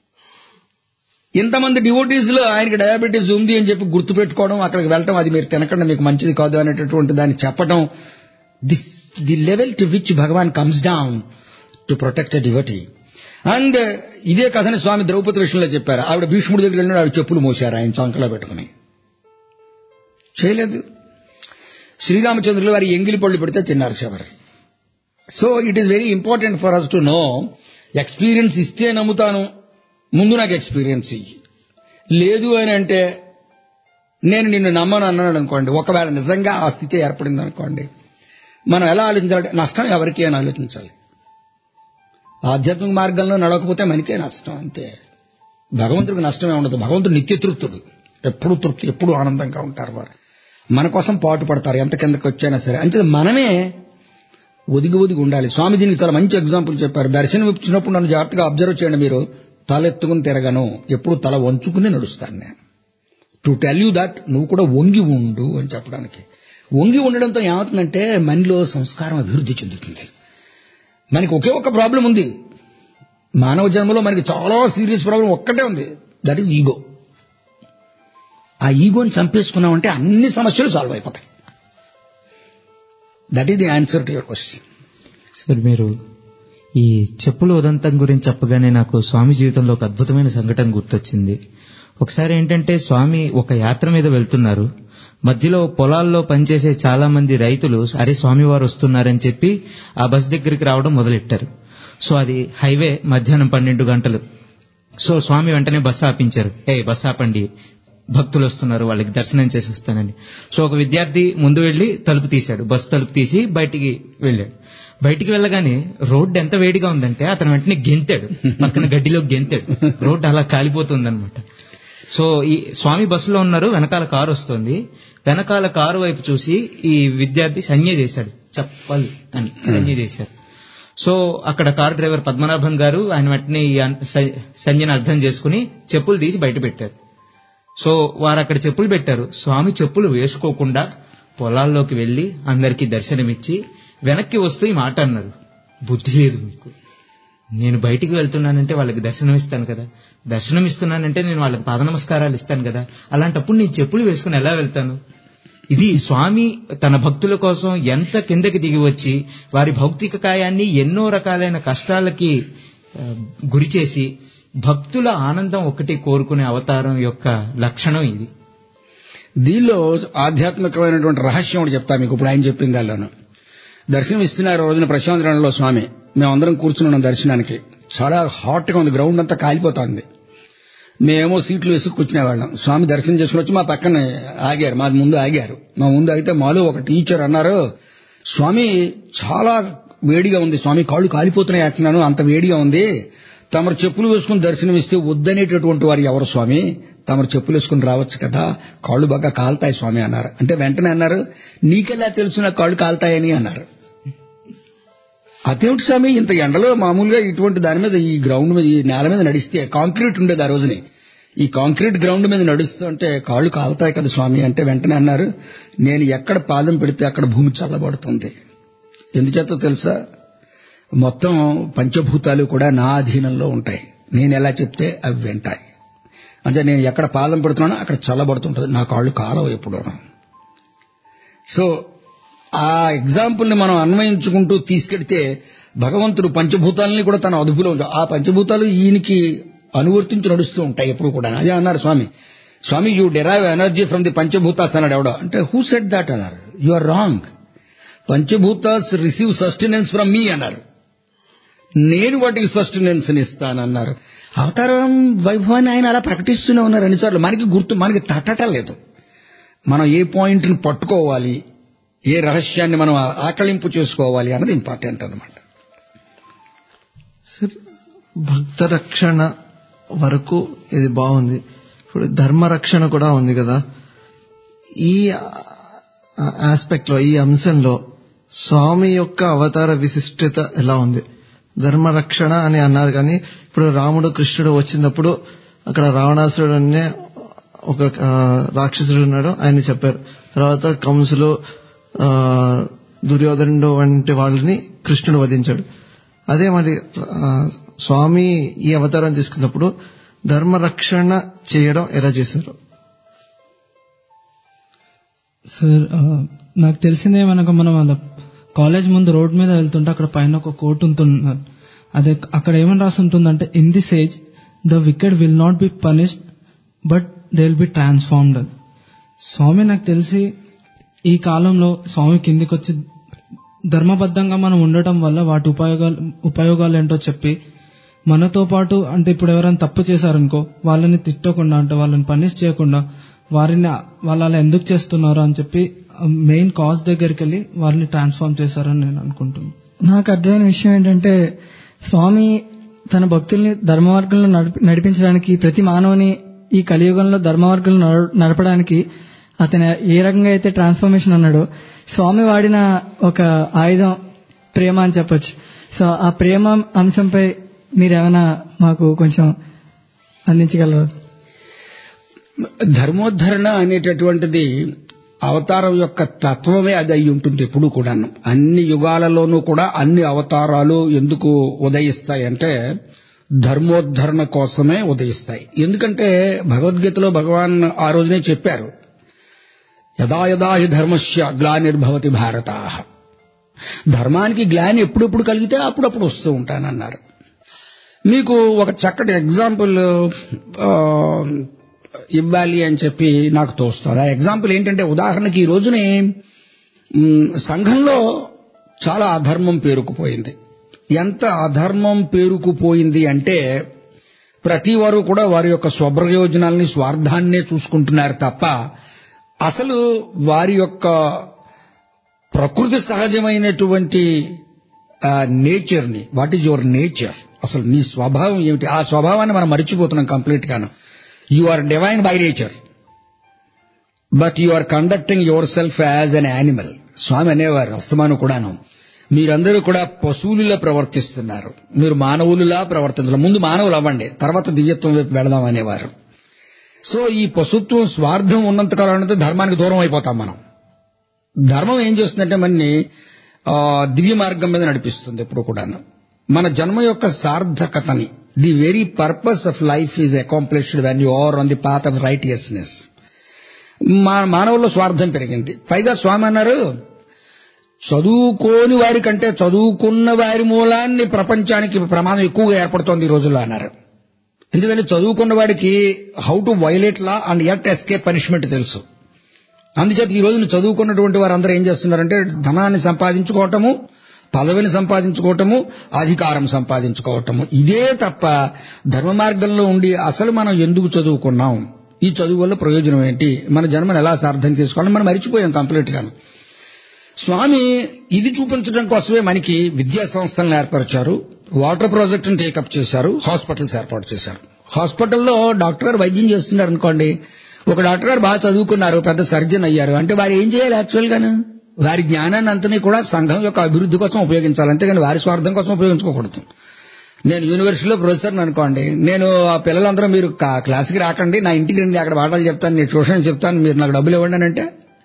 ఇంతమంది డివోటీస్ లో ఆయనకి డయాబెటీస్ ఉంది అని చెప్పి గుర్తుపెట్టుకోవడం అక్కడికి వెళ్ళటం అది మీరు తినకుండా మీకు మంచిది కాదు అనేటటువంటి దాన్ని చెప్పడం this the level to which Bhagavan comes down to protect a devotee and ఇదే కథని స్వామి ద్రౌపది విషయంలో చెప్పారు ఆవిడ భీష్ముడి దగ్గర వెళ్ళిన ఆవిడ చెప్పులు మోశారు ఆయన చంకలో పెట్టుకుని చేయలేదు శ్రీరామచంద్రులు వారి ఎంగిలి పళ్ళు పెడితే తిన్నారు చివరి so it is very important for us to know experience ఇస్తే నమ్ముతాను ముందు నాకు ఎక్స్పీరియన్స్ ఇయ్యి లేదు అని అంటే నేను నిన్ను నమ్మను అన్నాడు అనుకోండి ఒకవేళ నిజంగా ఆ స్థితి ఏర్పడింది అనుకోండి మనం ఎలా ఆలోచించాలంటే నష్టం ఎవరికి అని ఆలోచించాలి ఆధ్యాత్మిక మార్గంలో నడవకపోతే మనకే నష్టం అంతే భగవంతుడికి నష్టమే ఉండదు భగవంతుడు నిత్య తృప్తుడు ఎప్పుడు తృప్తి ఎప్పుడు ఆనందంగా ఉంటారు వారు మన కోసం పాటు పడతారు ఎంత కిందకి వచ్చైనా సరే అంటే మనమే ఒదిగి ఒదిగి ఉండాలి స్వామి దీనికి చాలా మంచి ఎగ్జాంపుల్ చెప్పారు దర్శనం ఇచ్చినప్పుడు నన్ను జాగ్రత్తగా అబ్జర్వ్ చేయండి మీరు తల ఎత్తుకుని తిరగను ఎప్పుడు తల వంచుకుని నడుస్తాను నేను టు టెల్ యూ దట్ నువ్వు కూడా వంగి ఉండు అని చెప్పడానికి వంగి ఉండడంతో ఏమవుతుందంటే మనలో సంస్కారం అభివృద్ధి చెందుతుంది మనకి ఒకే ఒక్క ప్రాబ్లం ఉంది మానవ జన్మలో మనకి చాలా సీరియస్ ప్రాబ్లం ఒక్కటే ఉంది దట్ ఈజ్ ఈగో ఆ ఈగోని చంపేసుకున్నామంటే అన్ని సమస్యలు సాల్వ్ అయిపోతాయి that is the answer to your question sir మీరు ఈ చెప్పుల ఉదంతం గురించి చెప్పగానే నాకు స్వామి జీవితంలో ఒక అద్భుతమైన సంఘటన గుర్తొచ్చింది ఒకసారి ఏంటంటే స్వామి ఒక యాత్ర మీద వెళ్తున్నారు మధ్యలో పొలాల్లో పనిచేసే చాలా మంది రైతులు అరే స్వామివారు వస్తున్నారని చెప్పి ఆ బస్ దగ్గరికి రావడం మొదలెట్టారు సో అది హైవే మధ్యాహ్నం పన్నెండు గంటలు సో స్వామి వెంటనే బస్సు ఆపించారు ఏ బస్సు ఆపండి భక్తులు వస్తున్నారు వాళ్ళకి దర్శనం చేసి వస్తానని సో ఒక విద్యార్థి ముందు వెళ్లి తలుపు తీశాడు బస్సు తలుపు తీసి బయటికి వెళ్ళాడు బయటికి వెళ్ళగానే రోడ్డు ఎంత వేడిగా ఉందంటే అతను వెంటనే గెంతాడు పక్కన గడ్డిలో గెంతాడు రోడ్డు అలా కాలిపోతుందన్నమాట సో ఈ స్వామి బస్సులో ఉన్నారు వెనకాల కారు వస్తుంది వెనకాల కారు వైపు చూసి ఈ విద్యార్థి సంజ్ఞ చేశాడు చెప్పాలి అని సంజ్ఞ చేశారు సో అక్కడ కార్ డ్రైవర్ పద్మనాభన్ గారు ఆయన వెంటనే ఈ అన్- స- సంజ్ఞను అర్థం చేసుకుని చెప్పులు తీసి బయట పెట్టారు సో వారు అక్కడ చెప్పులు పెట్టారు స్వామి చెప్పులు వేసుకోకుండా పొలాల్లోకి వెళ్లి అందరికీ దర్శనమిచ్చి వెనక్కి వస్తూ ఈ మాట అన్నారు బుద్ధి లేదు మీకు నేను బయటికి వెళ్తున్నానంటే వాళ్ళకి దర్శనం ఇస్తాను కదా దర్శనం ఇస్తున్నానంటే నేను వాళ్ళకి పాద నమస్కారాలు ఇస్తాను కదా అలాంటప్పుడు నేను చెప్పులు వేసుకుని ఎలా వెళ్తాను ఇది స్వామి తన భక్తుల కోసం ఎంత కిందకి దిగి వచ్చి వారి భౌతిక కాయాన్ని ఎన్నో రకాలైన కష్టాలకి ఆ, గురి చేసి భక్తుల ఆనందం ఒకటి కోరుకునే అవతారం యొక్క లక్షణం ఇది దీనిలో ఆధ్యాత్మికమైనటువంటి రహస్యం ఒకటి చెప్తా మీకు ఇప్పుడు ఆయన చెప్పింది దానిలోను దర్శనం ఇస్తున్నారు ఆ రోజున ప్రశాంతరంలో స్వామి మేమందరం కూర్చున్నాం దర్శనానికి చాలా హాట్ గా ఉంది గ్రౌండ్ అంతా కాలిపోతోంది మేమేమో సీట్లు వేసి కూర్చునేవాళ్ళం స్వామి దర్శనం చేసుకుని వచ్చి మా పక్కన ఆగారు మా ముందు ఆగారు మా ముందు అయితే మాలో ఒక టీచర్ అన్నారు స్వామి చాలా వేడిగా ఉంది స్వామి కాళ్ళు కాలిపోతున్నాయి అంటున్నాను అంత వేడిగా ఉంది తమరు చెప్పులు వేసుకుని దర్శనం ఇస్తే వద్దనేటటువంటి వారు ఎవరు స్వామి తమరు చెప్పులు వేసుకుని రావచ్చు కదా కాళ్ళు బాగా కాలుతాయి స్వామి అన్నారు అంటే వెంటనే అన్నారు నీకెలా తెలుసు నా కాళ్ళు కాలుతాయని అన్నారు అదేమిటి స్వామి ఇంత ఎండలో మామూలుగా ఇటువంటి దాని మీద ఈ గ్రౌండ్ మీద ఈ నేల మీద నడిస్తే కాంక్రీట్ ఉండేది ఆ రోజుని ఈ కాంక్రీట్ గ్రౌండ్ మీద నడుస్తుంటే కాళ్ళు కాలుతాయి కదా స్వామి అంటే వెంటనే అన్నారు నేను ఎక్కడ పాదం పెడితే అక్కడ భూమి చల్లబడుతుంది ఎందుచేత తెలుసా మొత్తం పంచభూతాలు కూడా నా అధీనంలో ఉంటాయి నేను ఎలా చెప్తే అవి వింటాయి అంటే నేను ఎక్కడ పాదం పెడుతున్నానో అక్కడ చల్లబడుతుంటుంది నా కాళ్ళు కాలవు ఎప్పుడు సో ఆ ఎగ్జాంపుల్ ని మనం అన్వయించుకుంటూ తీసుకెడితే భగవంతుడు పంచభూతాలని కూడా తన అదుపులో ఉంచు ఆ పంచభూతాలు ఈయనకి అనువర్తించి నడుస్తూ ఉంటాయి ఎప్పుడు కూడా అదే అన్నారు Swami Swami you derive energy from the panchabhutas అన్నాడు ఎవడో అంటే హూ సెట్ దాట్ అన్నారు you are wrong panchabhutas receive sustenance from me అన్నారు నేను వాటికి సస్టెనెన్స్ ఇస్తానన్నారు అవతారం వైభవాన్ని ఆయన అలా ప్రకటిస్తూనే ఉన్నారు అన్నిసార్లు మనకి గుర్తు మనకి తట్టటం లేదు మనం ఏ పాయింట్ని పట్టుకోవాలి ఏ రహస్యాన్ని మనం ఆకలింపు చేసుకోవాలి అన్నది ఇంపార్టెంట్ అన్నమాట సార్ భక్త రక్షణ వరకు ఇది బాగుంది ఇప్పుడు ధర్మ రక్షణ కూడా ఉంది కదా ఈ ఆస్పెక్ట్ లో ఈ అంశంలో స్వామి యొక్క అవతార విశిష్టత ఎలా ఉంది ధర్మ రక్షణ అని అన్నారు కానీ ఇప్పుడు రాముడు కృష్ణుడు వచ్చినప్పుడు అక్కడ రావణాసురుడు అనే ఒక ఆ, రాక్షసుడు ఉన్నాడు ఆయన చెప్పారు తర్వాత కంసులు ఆ, దుర్యోధనుడు వంటి వాళ్ళని కృష్ణుడు వధించాడు అదే మరి ఆ, స్వామి ఈ అవతారం తీసుకున్నప్పుడు ధర్మ రక్షణ చేయడం ఎలా చేశారు సార్ ఆ, నాకు తెలిసిందే మనకు మనం అలా కాలేజ్ ముందు రోడ్ మీద వెళ్తుంటే అక్కడ పైన ఒక కోట్ ఉంటుంది అదే అక్కడ ఏమని రాసి ఉంటుందంటే in this age the wicked will not be punished but they will be transformed Swami నాకు తెలిసి ఈ కాలంలో స్వామి కిందికి వచ్చి ధర్మబద్ధంగా మనం ఉండటం వల్ల వాటి ఉపయోగాలు ఉపయోగాలు ఏంటో చెప్పి మనతో పాటు అంటే ఇప్పుడు ఎవరైనా తప్పు చేశారనుకో వాళ్ళని తిట్టకుండా అంటే వాళ్ళని పనిష్ చేయకుండా వారిని వాళ్ళు అలా ఎందుకు చేస్తున్నారు అని చెప్పి మెయిన్ కాజ్ దగ్గరికి వెళ్ళి వారిని ట్రాన్స్ఫార్మ్ చేశారని నేను అనుకుంటున్నాను నాకు అర్థమైన విషయం ఏంటంటే స్వామి తన భక్తుల్ని ధర్మ మార్గంలో నడిపి- నడిపించడానికి ప్రతి మానవుని ఈ కలియుగంలో ధర్మ మార్గంలో నడ- నడపడానికి అతను ఏ రకంగా అయితే ట్రాన్స్ఫర్మేషన్ అన్నాడో స్వామి వాడిన ఒక ఆయుధం ప్రేమ అని చెప్పొచ్చు సో ఆ ప్రేమ అంశంపై మీరేమైనా మాకు కొంచెం అందించగలరు ధర్మోద్ధరణ అనేటటువంటిది అవతారం యొక్క తత్వమే అది అయి ఉంటుంది ఎప్పుడు కూడా అన్ని యుగాలలోనూ కూడా అన్ని అవతారాలు ఎందుకు ఉదయిస్తాయంటే ధర్మోద్ధరణ కోసమే ఉదయిస్తాయి ఎందుకంటే భగవద్గీతలో భగవాన్ ఆ రోజునే చెప్పారు యదా యదా హి ధర్మస్య గ్లానిర్భవతి భారత ధర్మానికి గ్లాని ఎప్పుడెప్పుడు కలిగితే అప్పుడప్పుడు వస్తూ ఉంటానన్నారు మీకు ఒక చక్కటి ఎగ్జాంపుల్ ఆ, ఇవ్వాలి అని చెప్పి నాకు తోస్తుంది ఆ ఎగ్జాంపుల్ ఏంటంటే ఉదాహరణకి ఈ రోజుని మ్, సంఘంలో చాలా అధర్మం పేరుకుపోయింది ఎంత అధర్మం పేరుకుపోయింది అంటే ప్రతి వారు కూడా వారి యొక్క స్వప్రయోజనాల్ని స్వార్థాన్నే చూసుకుంటున్నారు తప్ప అసలు వారి యొక్క ప్రకృతి సహజమైనటువంటి నేచర్ ని వాట్ ఈజ్ యువర్ నేచర్ అసలు నీ స్వభావం ఏమిటి ఆ స్వభావాన్ని మనం మర్చిపోతున్నాం కంప్లీట్ గాను you are divine by nature but you are conducting yourself as an animal Swami అనేవారు అస్తమాను కూడాను మీరందరూ కూడా పశువులులా ప్రవర్తిస్తున్నారు మీరు మానవులులా ప్రవర్తించాలి ముందు మానవులు అవ్వండి తర్వాత దివ్యత్వం వైపు వెళదాం అనేవారు సో ఈ పశుత్వం స్వార్థం ఉన్నంతకాలం అంటే ధర్మానికి దూరం అయిపోతాం మనం ధర్మం ఏం చేస్తుందంటే మనని ఆ, దివ్య మార్గం మీద నడిపిస్తుంది ఎప్పుడు కూడా మన జన్మ యొక్క సార్థకతని the very purpose of life is accomplished when you are on the path of righteousness మా మానవుల్లో స్వార్థం పెరిగింది పైగా స్వామి అన్నారు చదువుకోని వారి కంటే చదువుకున్న వారి మూలాన్ని ప్రపంచానికి ప్రమాదం ఎక్కువగా ఏర్పడుతోంది ఈ రోజుల్లో అన్నారు ఎందుకంటే చదువుకున్న వాడికి how to violate law and at escape punishment తెలుసు అందుచేత ఈ రోజున చదువుకున్నటువంటి వారందరూ ఏం చేస్తున్నారంటే ధనాన్ని సంపాదించుకోవటము పదవిని సంపాదించుకోవటము అధికారం సంపాదించుకోవటము ఇదే తప్ప ధర్మ మార్గంలో ఉండి అసలు మనం ఎందుకు చదువుకున్నాం ఈ చదువు వల్ల ప్రయోజనం ఏంటి మన జన్మను ఎలా సార్థం చేసుకోవాలని మనం మరిచిపోయాం కంప్లీట్ గాను స్వామి ఇది చూపించడం కోసమే మనకి విద్యా సంస్థలను ఏర్పరిచారు వాటర్ ప్రాజెక్టును టేకప్ చేశారు హాస్పిటల్స్ ఏర్పాటు చేశారు హాస్పిటల్లో డాక్టర్ గారు వైద్యం చేస్తున్నారు అనుకోండి ఒక డాక్టర్ గారు బాగా చదువుకున్నారు పెద్ద సర్జన్ అయ్యారు అంటే వారు ఏం చేయాలి యాక్చువల్ గాను వారి జ్ఞానాన్ని అంతని కూడా సంఘం యొక్క అభివృద్ధి కోసం ఉపయోగించాలి అంతేగాని వారి స్వార్థం కోసం ఉపయోగించుకోకూడదు నేను యూనివర్సిటీలో ప్రొఫెసర్ అనుకోండి నేను ఆ పిల్లలందరూ మీరు కా- క్లాస్కి రాకండి నా ఇంటికి రండి అక్కడ పాఠాలు చెప్తాను నేను ట్యూషన్ చెప్తాను మీరు నాకు డబ్బులు ఇవ్వండి అని అంటే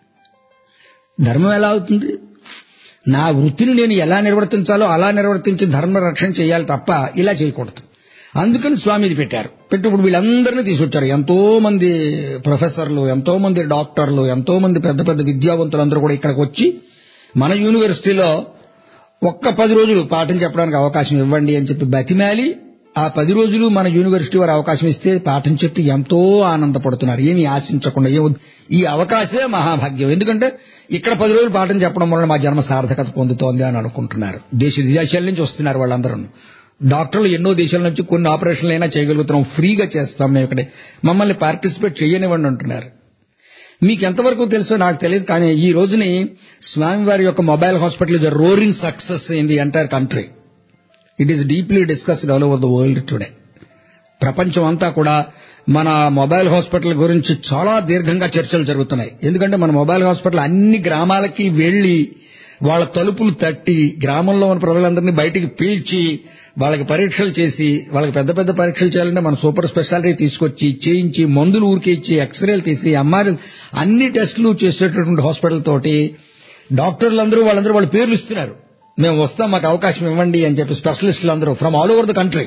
ధర్మం ఎలా అవుతుంది నా వృత్తిని నేను ఎలా నిర్వర్తించాలో అలా నిర్వర్తించి ధర్మ రక్షణ చేయాలి తప్ప ఇలా చేయకూడదు అందుకని స్వామి ఇది పెట్టారు పెట్టి ఇప్పుడు వీళ్ళందరినీ తీసుకొచ్చారు ఎంతో మంది ప్రొఫెసర్లు ఎంతో మంది డాక్టర్లు ఎంతో మంది పెద్ద పెద్ద విద్యావంతులు అందరూ కూడా ఇక్కడికి వచ్చి మన యూనివర్సిటీలో ఒక్క పది రోజులు పాఠం చెప్పడానికి అవకాశం ఇవ్వండి అని చెప్పి బతిమాలి ఆ పది రోజులు మన యూనివర్సిటీ వారు అవకాశం ఇస్తే పాఠం చెప్పి ఎంతో ఆనందపడుతున్నారు ఏమీ ఆశించకుండా ఏం వద్దు. ఈ అవకాశమే మహాభాగ్యం ఎందుకంటే ఇక్కడ పది రోజులు పాఠం చెప్పడం వల్ల మా జన్మ సార్థకత పొందుతోంది అని అనుకుంటున్నారు దేశ విదేశాల నుంచి వస్తున్నారు వాళ్ళందరూ డాక్టర్లు ఎన్నో దేశాల నుంచి కొన్ని ఆపరేషన్లు అయినా చేయగలుగుతున్నాం ఫ్రీగా చేస్తాం మేము ఇక్కడ మమ్మల్ని పార్టిసిపేట్ చేయనివ్వండి అంటున్నారు మీకు ఎంతవరకు తెలుసో నాకు తెలియదు కానీ ఈ రోజుని స్వామివారి యొక్క mobile hospital is roaring success in the entire country it is deeply discussed all over the world today ప్రపంచం అంతా కూడా మన మొబైల్ హాస్పిటల్ గురించి చాలా దీర్ఘంగా చర్చలు జరుగుతున్నాయి ఎందుకంటే మన మొబైల్ హాస్పిటల్ అన్ని గ్రామాలకి వెళ్లి వాళ్ళ తలుపులు తట్టి గ్రామంలో ఉన్న ప్రజలందరినీ బయటికి పీల్చి వాళ్ళకి పరీక్షలు చేసి వాళ్ళకి పెద్ద పెద్ద పరీక్షలు చేయాలంటే మన సూపర్ స్పెషాలిటీ తీసుకొచ్చి చేయించి మందులు ఊరికే ఇచ్చి ఎక్స్రేలు తీసి ఎంఆర్ఐ అన్ని టెస్టులు చేసేటటువంటి హాస్పిటల్ తోటి డాక్టర్లందరూ వాళ్ళందరూ వాళ్ళ పేర్లు ఇస్తున్నారు మేము వస్తాం మాకు అవకాశం ఇవ్వండి అని చెప్పి స్పెషలిస్టులు అందరూ from all over the country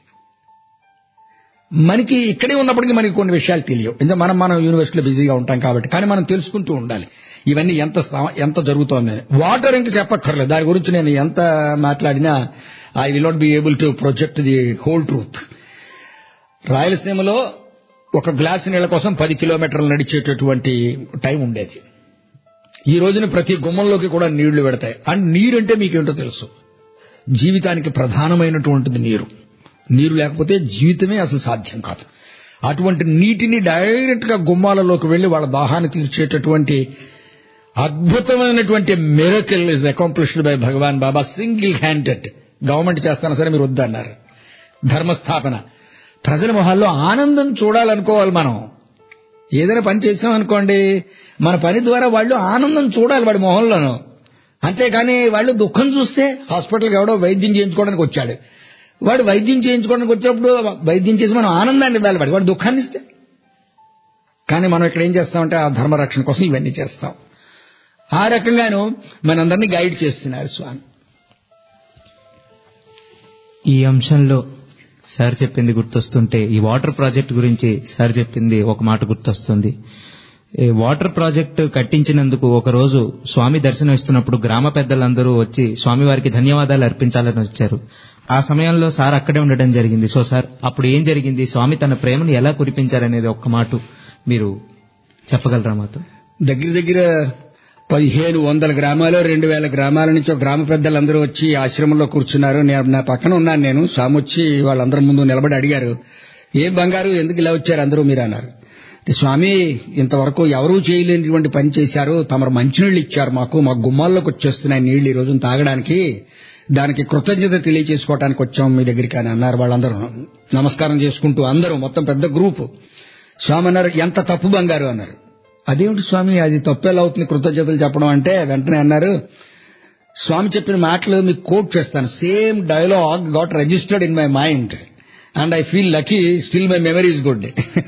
మనకి ఇక్కడే ఉన్నప్పటికీ మనకి కొన్ని విషయాలు తెలియవు ఎందుకంటే మనం మనం యూనివర్సిటీలో బిజీగా ఉంటాం కాబట్టి కానీ మనం తెలుసుకుంటూ ఉండాలి ఇవన్నీ ఎంత సమ- ఎంత జరుగుతోందని వాటర్ ఇంకా చెప్పక్కర్లేదు దాని గురించి నేను ఎంత మాట్లాడినా I will not be able to project the whole truth రాయలసీమలో ఒక గ్లాస్ నీళ్ల కోసం పది కిలోమీటర్లు నడిచేటటువంటి టైం ఉండేది ఈ రోజున ప్రతి గుమ్మంలోకి కూడా నీళ్లు పెడతాయి అండ్ నీరు అంటే మీకేంటో తెలుసు జీవితానికి ప్రధానమైనటువంటిది నీరు నీరు లేకపోతే జీవితమే అసలు సాధ్యం కాదు అటువంటి నీటిని డైరెక్ట్ గా గుమ్మాలలోకి వెళ్లి వాళ్ళ దాహాన్ని తీర్చేటటువంటి అద్భుతమైనటువంటి miracle is accomplished by Bhagavan Baba single handed government చేస్తానా సరే మీరు వద్దన్నారు ధర్మస్థాపన ప్రజల మొహాల్లో ఆనందం చూడాలనుకోవాలి మనం ఏదైనా పని చేసామనుకోండి మన పని ద్వారా వాళ్ళు ఆనందం చూడాలి వాడి మొహంలోనూ అంతేకాని వాళ్ళు దుఃఖం చూస్తే హాస్పిటల్కి ఎవడో వైద్యం చేయించుకోవడానికి వచ్చాడు వాడు వైద్యం చేయించుకోవడానికి వచ్చినప్పుడు వైద్యం చేసి మనం ఆనందాన్ని ఇవ్వాలి వాడికి వాడు దుఃఖాన్ని ఇస్తే కానీ మనం ఇక్కడ ఏం చేస్తామంటే ఆ ధర్మ రక్షణ కోసం ఇవన్నీ చేస్తాం ఆ రకంగాను మనందరినీ గైడ్ చేస్తున్నారు స్వామి ఈ అంశంలో సార్ చెప్పింది గుర్తొస్తుంటే ఈ వాటర్ ప్రాజెక్ట్ గురించి సార్ చెప్పింది ఒక మాట గుర్తొస్తుంది ఈ వాటర్ ప్రాజెక్ట్ కట్టించినందుకు ఒక రోజు స్వామి దర్శనం ఇస్తున్నప్పుడు గ్రామ పెద్దలందరూ వచ్చి స్వామి వారికి ధన్యవాదాలు అర్పించాలని వచ్చారు ఆ సమయంలో సార్ అక్కడే ఉండడం జరిగింది సో సార్ అప్పుడు ఏం జరిగింది స్వామి తన ప్రేమను ఎలా కురిపించారనేది ఒక్క మాట మీరు చెప్పగలరా మాతో దగ్గర దగ్గర పదిహేను వందల గ్రామాలు రెండు వేల గ్రామాల నుంచి ఒక గ్రామ పెద్దలందరూ వచ్చి ఆశ్రమంలో కూర్చున్నారు నేను నా పక్కన ఉన్నాను నేను స్వామి వచ్చి వాళ్ళందరి ముందు నిలబడి అడిగారు ఏం బంగారు ఎందుకు ఇలా వచ్చారు అందరూ మీరు అన్నారు స్వామి ఇంతవరకు ఎవరూ చేయలేనిటువంటి పని చేశారు తమరు మంచినీళ్ళు ఇచ్చారు మాకు మా గుమ్మాల్లోకి వచ్చేస్తున్నాయి నీళ్లు ఈ రోజున తాగడానికి దానికి కృతజ్ఞత తెలియచేసుకోవడానికి వచ్చాం మీ దగ్గరికి అని అన్నారు వాళ్ళందరూ నమస్కారం చేసుకుంటూ అందరూ మొత్తం పెద్ద గ్రూపు స్వామి అన్నారు ఎంత తప్పు బంగారు అన్నారు అదేమిటి స్వామి అది తప్పు ఎలా అవుతుంది కృతజ్ఞతలు చెప్పడం అంటే వెంటనే అన్నారు స్వామి చెప్పిన మాటలు మీకు కోట్ చేస్తాను same dialogue got registered in my mind and I feel lucky still my memory is good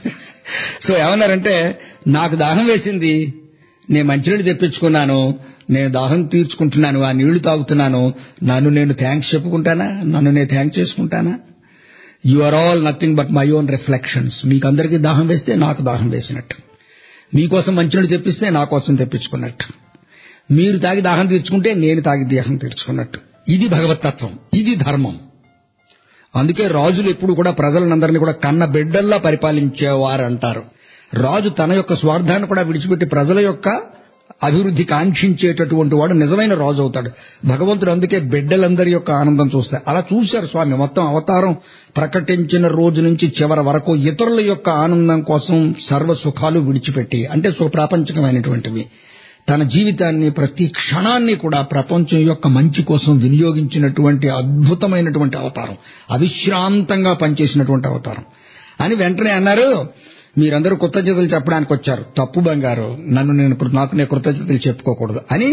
so ఏమన్నారంటే నాకు దాహం వేసింది నేను మంచినీళ్ళు తెప్పించుకున్నాను నేను దాహం తీర్చుకుంటున్నాను ఆ నీళ్లు తాగుతున్నాను నన్ను నేను థ్యాంక్స్ చెప్పుకుంటానా నన్ను నేను థ్యాంక్స్ చేసుకుంటానా you are all nothing but my own reflections మీకు అందరికీ దాహం వేస్తే నాకు దాహం వేసినట్టు మీకోసం మంచినీళ్ళు తెప్పిస్తే నా కోసం తెప్పించుకున్నట్టు మీరు తాగి దాహం తీర్చుకుంటే నేను తాగి దాహం తీర్చుకున్నట్టు ఇది భగవతత్వం ఇది ధర్మం అందుకే రాజులు ఎప్పుడు కూడా ప్రజలందరినీ కూడా కన్న బిడ్డల్లా పరిపాలించేవారు అంటారు రాజు తన యొక్క స్వార్థాన్ని కూడా విడిచిపెట్టి ప్రజల యొక్క అభివృద్ధి కాంక్షించేటటువంటి వాడు నిజమైన రాజు అవుతాడు భగవంతుడు అందుకే బిడ్డలందరి యొక్క ఆనందం చూస్తే అలా చూశారు స్వామి మొత్తం అవతారం ప్రకటించిన రోజు నుంచి చివరి వరకు ఇతరుల యొక్క ఆనందం కోసం సర్వ సుఖాలు విడిచిపెట్టి అంటే సుప్రాపంచకమైనటువంటివి తన జీవితాన్ని ప్రతి క్షణాన్ని కూడా ప్రపంచం యొక్క మంచి కోసం వినియోగించినటువంటి అద్భుతమైనటువంటి అవతారం అవిశ్రాంతంగా పనిచేసినటువంటి అవతారం అని వెంటనే అన్నారు మీరందరూ కృతజ్ఞతలు చెప్పడానికి వచ్చారు తప్పు బంగారు నన్ను నేను కృ- నాకు నేను కృతజ్ఞతలు చెప్పుకోకూడదు అని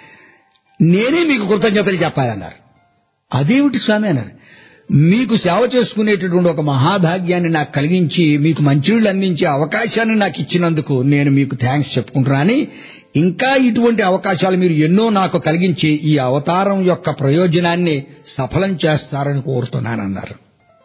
నేనే మీకు కృతజ్ఞతలు చెప్పాలన్నారు అదేమిటి స్వామి అన్నారు మీకు సేవ చేసుకునేటటువంటి ఒక మహాభాగ్యాన్ని నాకు కలిగించి మీకు మంచినీళ్ళు అందించే అవకాశాన్ని నాకు ఇచ్చినందుకు నేను మీకు థ్యాంక్స్ చెప్పుకుంటున్నాను ఇంకా ఇటువంటి అవకాశాలు మీరు ఎన్నో నాకు కలిగించి ఈ అవతారం యొక్క ప్రయోజనాన్ని సఫలం చేస్తారని కోరుతున్నానన్నారు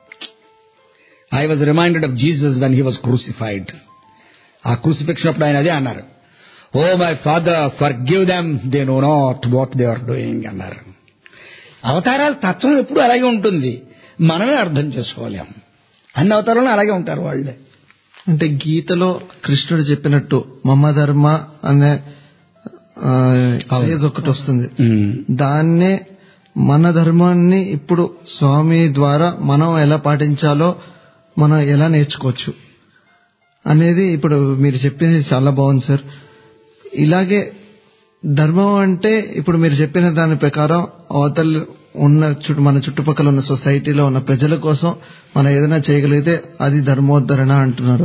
I was reminded of Jesus when he was crucified ఆ క్రూసిఫిక్షన్ అప్పుడు ఆయన అదే అన్నారు oh my father forgive them they know not what they are doing అన్నారు అవతారాల తత్వం ఎప్పుడు అలాగే ఉంటుంది మనమే అర్థం చేసుకోలేం అన్ని అవతారాలు అలాగే ఉంటారు వాళ్ళే అంటే గీతలో కృష్ణుడు చెప్పినట్టు మమ ధర్మ అనే ఆ, phrase ఒకటి వస్తుంది దాన్నే మన ధర్మాన్ని ఇప్పుడు స్వామి ద్వారా మనం ఎలా పాటించాలో మనం ఎలా నేర్చుకోవచ్చు అనేది ఇప్పుడు మీరు చెప్పింది చాలా బాగుంది సార్ ఇలాగే ధర్మం అంటే ఇప్పుడు మీరు చెప్పిన దాని ప్రకారం అవతల ఉన్న చుట్టూ మన చుట్టుపక్కల ఉన్న సొసైటీలో ఉన్న ప్రజల కోసం మనం ఏదైనా చేయగలిగితే అది ధర్మోద్ధరణ అంటున్నారు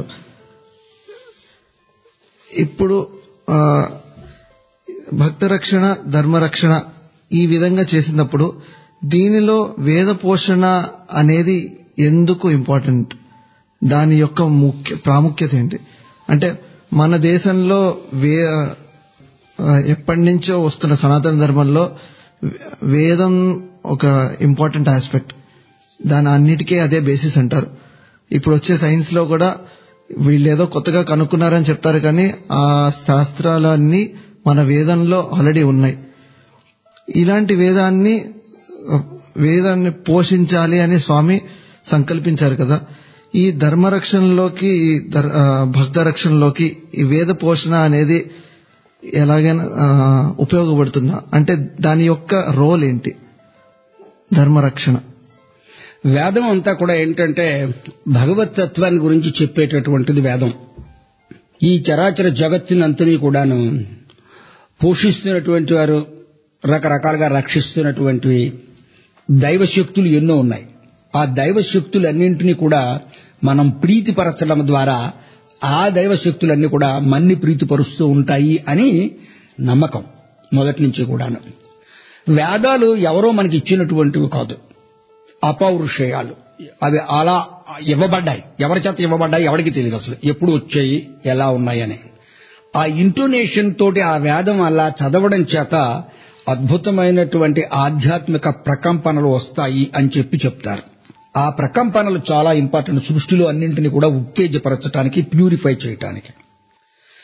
ఇప్పుడు ఆ, భక్త రక్షణ ధర్మ రక్షణ ఈ విధంగా చేసినప్పుడు దీనిలో వేద పోషణ అనేది ఎందుకు ఇంపార్టెంట్ దాని యొక్క ముఖ్య ప్రాముఖ్యత ఏంటి అంటే మన దేశంలో వే ఆ, ఎప్పటి నుంచో వస్తున్న సనాతన ధర్మంలో వేదం ఒక ఇంపార్టెంట్ ఆస్పెక్ట్ దాని అన్నిటికీ అదే బేసిస్ అంటారు ఇప్పుడు వచ్చే సైన్స్ లో కూడా వీళ్ళు ఏదో కొత్తగా కనుక్కున్నారని చెప్తారు కానీ ఆ శాస్త్రాలన్నీ మన వేదంలో ఆల్రెడీ ఉన్నాయి ఇలాంటి వేదాన్ని వేదాన్ని పోషించాలి అని స్వామి సంకల్పించారు కదా ఈ ధర్మ రక్షణలోకి ఈ ధర్- ఆ, భక్త రక్షణలోకి ఈ వేద పోషణ అనేది ఎలాగైనా ఆ, ఉపయోగపడుతుందా అంటే దాని యొక్క రోల్ ఏంటి ధర్మ రక్షణ వేదం అంతా కూడా ఏంటంటే భగవత్ తత్వాన్ని గురించి చెప్పేటటువంటిది వేదం ఈ చరాచర జగత్తునంతని కూడాను పోషిస్తున్నటువంటి వారు రకరకాలుగా రక్షిస్తున్నటువంటివి దైవశక్తులు ఎన్నో ఉన్నాయి ఆ దైవశక్తులన్నింటినీ కూడా మనం ప్రీతిపరచడం ద్వారా ఆ దైవశక్తులన్నీ కూడా మన్ని ప్రీతిపరుస్తూ ఉంటాయి అని నమ్మకం మొదటి నుంచి కూడాను వేదాలు ఎవరో మనకి ఇచ్చినటువంటివి కాదు అపౌరుషేయాలు అవి అలా ఇవ్వబడ్డాయి ఎవరి చేత ఇవ్వబడ్డాయి ఎవరికి తెలియదు అసలు ఎప్పుడు వచ్చాయి ఎలా ఉన్నాయని ఆ ఇంటోనేషన్ తోటి ఆ వేదం అలా చదవడం చేత అద్భుతమైనటువంటి ఆధ్యాత్మిక ప్రకంపనలు వస్తాయి అని చెప్పి చెప్తారు ఆ ప్రకంపనలు చాలా ఇంపార్టెంట్ సృష్టిలో అన్నింటినీ కూడా ఉత్తేజపరచడానికి ప్యూరిఫై చేయటానికి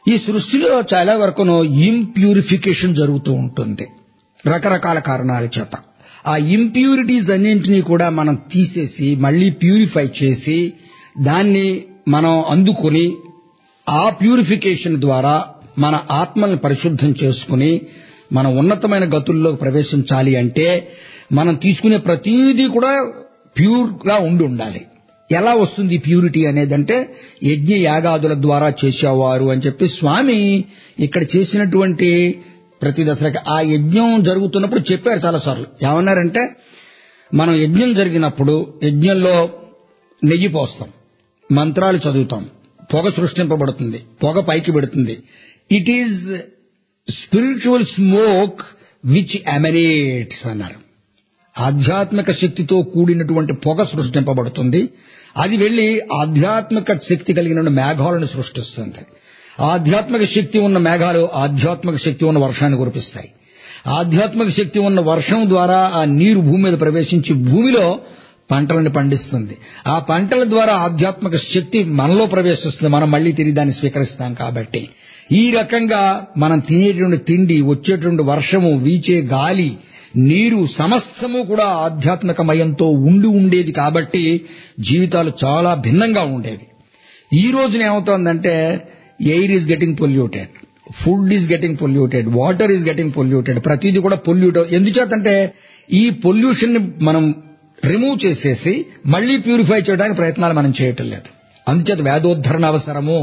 ఈ సృష్టిలో చాలా వరకును ఇంప్యూరిఫికేషన్ జరుగుతూ ఉంటుంది రకరకాల కారణాల చేత ఆ ఇంప్యూరిటీస్ అన్నింటినీ కూడా మనం తీసేసి మళ్ళీ ప్యూరిఫై చేసి దాన్ని మనం అందుకుని ఆ ప్యూరిఫికేషన్ ద్వారా మన ఆత్మల్ని పరిశుద్ధం చేసుకుని మనం ఉన్నతమైన గతుల్లోకి ప్రవేశించాలి అంటే మనం తీసుకునే ప్రతీదీ కూడా ప్యూర్ గా ఉండి ఉండాలి ఎలా వస్తుంది ప్యూరిటీ అనేదంటే యజ్ఞ యాగాదుల ద్వారా చేసేవారు అని చెప్పి స్వామి ఇక్కడ చేసినటువంటి ప్రతి దశలకి ఆ యజ్ఞం జరుగుతున్నప్పుడు చెప్పారు చాలాసార్లు ఏమన్నారంటే మనం యజ్ఞం జరిగినప్పుడు యజ్ఞంలో నెయ్యి పోస్తాం మంత్రాలు చదువుతాం పొగ సృష్టింపబడుతుంది పొగ పైకి పెడుతుంది it is spiritual smoke which emanates అన్నారు ఆధ్యాత్మిక శక్తితో కూడినటువంటి పొగ సృష్టింపబడుతుంది అది వెళ్లి ఆధ్యాత్మిక శక్తి కలిగిన మేఘాలను సృష్టిస్తుంది ఆధ్యాత్మిక శక్తి ఉన్న మేఘాలు ఆధ్యాత్మిక శక్తి ఉన్న వర్షాన్ని కురిపిస్తాయి ఆధ్యాత్మిక శక్తి ఉన్న వర్షం ద్వారా ఆ నీరు భూమి మీద ప్రవేశించి భూమిలో పంటలను పండిస్తుంది ఆ పంటల ద్వారా ఆధ్యాత్మిక శక్తి మనలో ప్రవేశిస్తుంది మనం మళ్ళీ తిరిగి దాన్ని స్వీకరిస్తాం కాబట్టి ఈ రకంగా మనం తినేటువంటి తిండి వచ్చేటువంటి వర్షము వీచే గాలి నీరు సమస్తము కూడా ఆధ్యాత్మికమయంతో ఉండి ఉండేది కాబట్టి జీవితాలు చాలా భిన్నంగా ఉండేవి ఈ రోజున ఏమవుతోందంటే air is getting polluted food is getting polluted water is getting polluted ప్రతిదీ కూడా పొల్యూట్ ఎందుచేతంటే ఈ పొల్యూషన్ ని మనం రిమూవ్ చేసేసి మళ్ళీ ప్యూరిఫై చేయడానికి ప్రయత్నాలు మనం చేయటం లేదు అందుచేత వేదోద్ధరణ అవసరము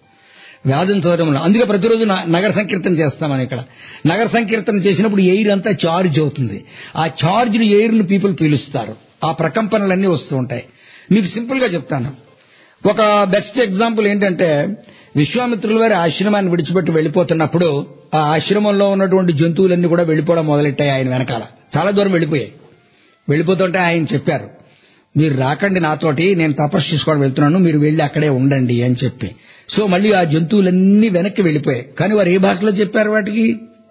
వేదం చదవడం అందుకే ప్రతిరోజు న- నగర సంకీర్తన చేస్తామని ఇక్కడ నగర సంకీర్తన చేసినప్పుడు ఎయిర్ అంతా చార్జ్ అవుతుంది ఆ చార్జ్డ్ ఎయిర్ ను పీపుల్ పీలుస్తారు ఆ ప్రకంపనలన్నీ వస్తూ ఉంటాయి మీకు సింపుల్ గా చెప్తాను ఒక బెస్ట్ ఎగ్జాంపుల్ ఏంటంటే విశ్వామిత్రుల వారి ఆశ్రమాన్ని విడిచిపెట్టి వెళ్ళిపోతున్నప్పుడు ఆ ఆశ్రమంలో ఉన్నటువంటి జంతువులన్నీ కూడా వెళ్ళిపోవడం మొదలెట్టాయి ఆయన వెనకాల చాలా దూరం వెళ్ళిపోయాయి వెళ్ళిపోతుంటే ఆయన చెప్పారు మీరు రాకండి నాతోటి నేను తపస్సు చేసుకోవడం వెళ్తున్నాను మీరు వెళ్ళి అక్కడే ఉండండి అని చెప్పి సో మళ్ళీ ఆ జంతువులన్నీ వెనక్కి వెళ్ళిపోయాయి కానీ వారు ఏ భాషలో చెప్పారు వాటికి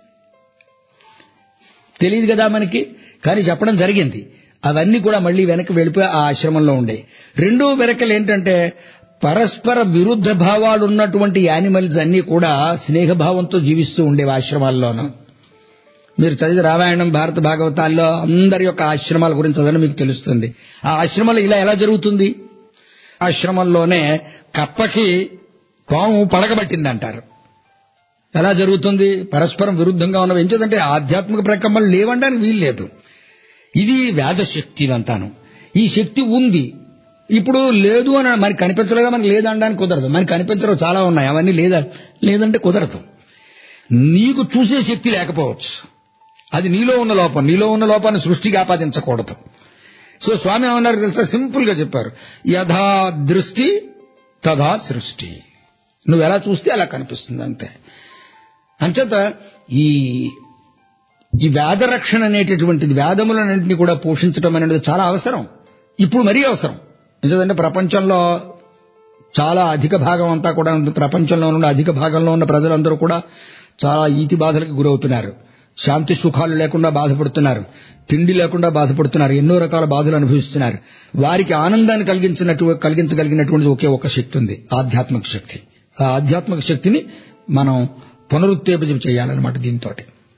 తెలియదు కదా మనకి కానీ చెప్పడం జరిగింది అవన్నీ కూడా మళ్ళీ వెనక్కి వెళ్ళిపోయి ఆ ఆశ్రమంలో ఉండేవి రెండో వెనకలు ఏంటంటే పరస్పర విరుద్ధ భావాలు ఉన్నటువంటి యానిమల్స్ అన్ని కూడా స్నేహభావంతో జీవిస్తూ ఉండేవి ఆశ్రమాల్లోనూ మీరు చదివిన రామాయణం భారత భాగవతాల్లో అందరి యొక్క ఆశ్రమాల గురించి చదవడం మీకు తెలుస్తుంది ఆ ఆశ్రమంలో ఇలా ఎలా జరుగుతుంది ఆశ్రమంలోనే కప్పకి పాము పడగబట్టింది అంటారు ఎలా జరుగుతుంది పరస్పరం విరుద్ధంగా ఉన్నవి ఎంచేదంటే ఆధ్యాత్మిక ప్రకంపనలు లేవడానికి వీలు లేదు ఇది వేద శక్తి ఇదంతాను ఈ శక్తి ఉంది ఇప్పుడు లేదు అని మనకి కనిపించలేదా మనకి లేదనడానికి కుదరదు మనకి కనిపించడం చాలా ఉన్నాయి అవన్నీ లేదా లేదంటే కుదరదు నీకు చూసే శక్తి లేకపోవచ్చు అది నీలో ఉన్న లోపం నీలో ఉన్న లోపాన్ని సృష్టికి ఆపాదించకూడదు సో స్వామి ఏమన్నారు తెలుసా సింపుల్ గా చెప్పారు యథా దృష్టి తథా సృష్టి నువ్వు ఎలా చూస్తే అలా కనిపిస్తుంది అంతే అంచేత ఈ ఈ వేద రక్షణ అనేటటువంటిది వేదములన్నింటినీ కూడా పోషించడం అనేది చాలా అవసరం ఇప్పుడు మరీ అవసరం ఎందుకంటే ప్రపంచంలో చాలా అధిక భాగం అంతా కూడా ఉంది. ప్రపంచంలో ఉన్న అధిక భాగంలో ఉన్న ప్రజలందరూ కూడా చాలా ఈతి బాధలకు గురవుతున్నారు శాంతి సుఖాలు లేకుండా బాధపడుతున్నారు తిండి లేకుండా బాధపడుతున్నారు ఎన్నో రకాల బాధలు అనుభవిస్తున్నారు వారికి ఆనందాన్ని కలిగించినట్టు కలిగించగలిగినటువంటి ఒకే ఒక శక్తి ఉంది ఆధ్యాత్మిక శక్తి ఆ ఆధ్యాత్మిక శక్తిని మనం పునరుత్తేజం చేయాలన్నమాట దీంతో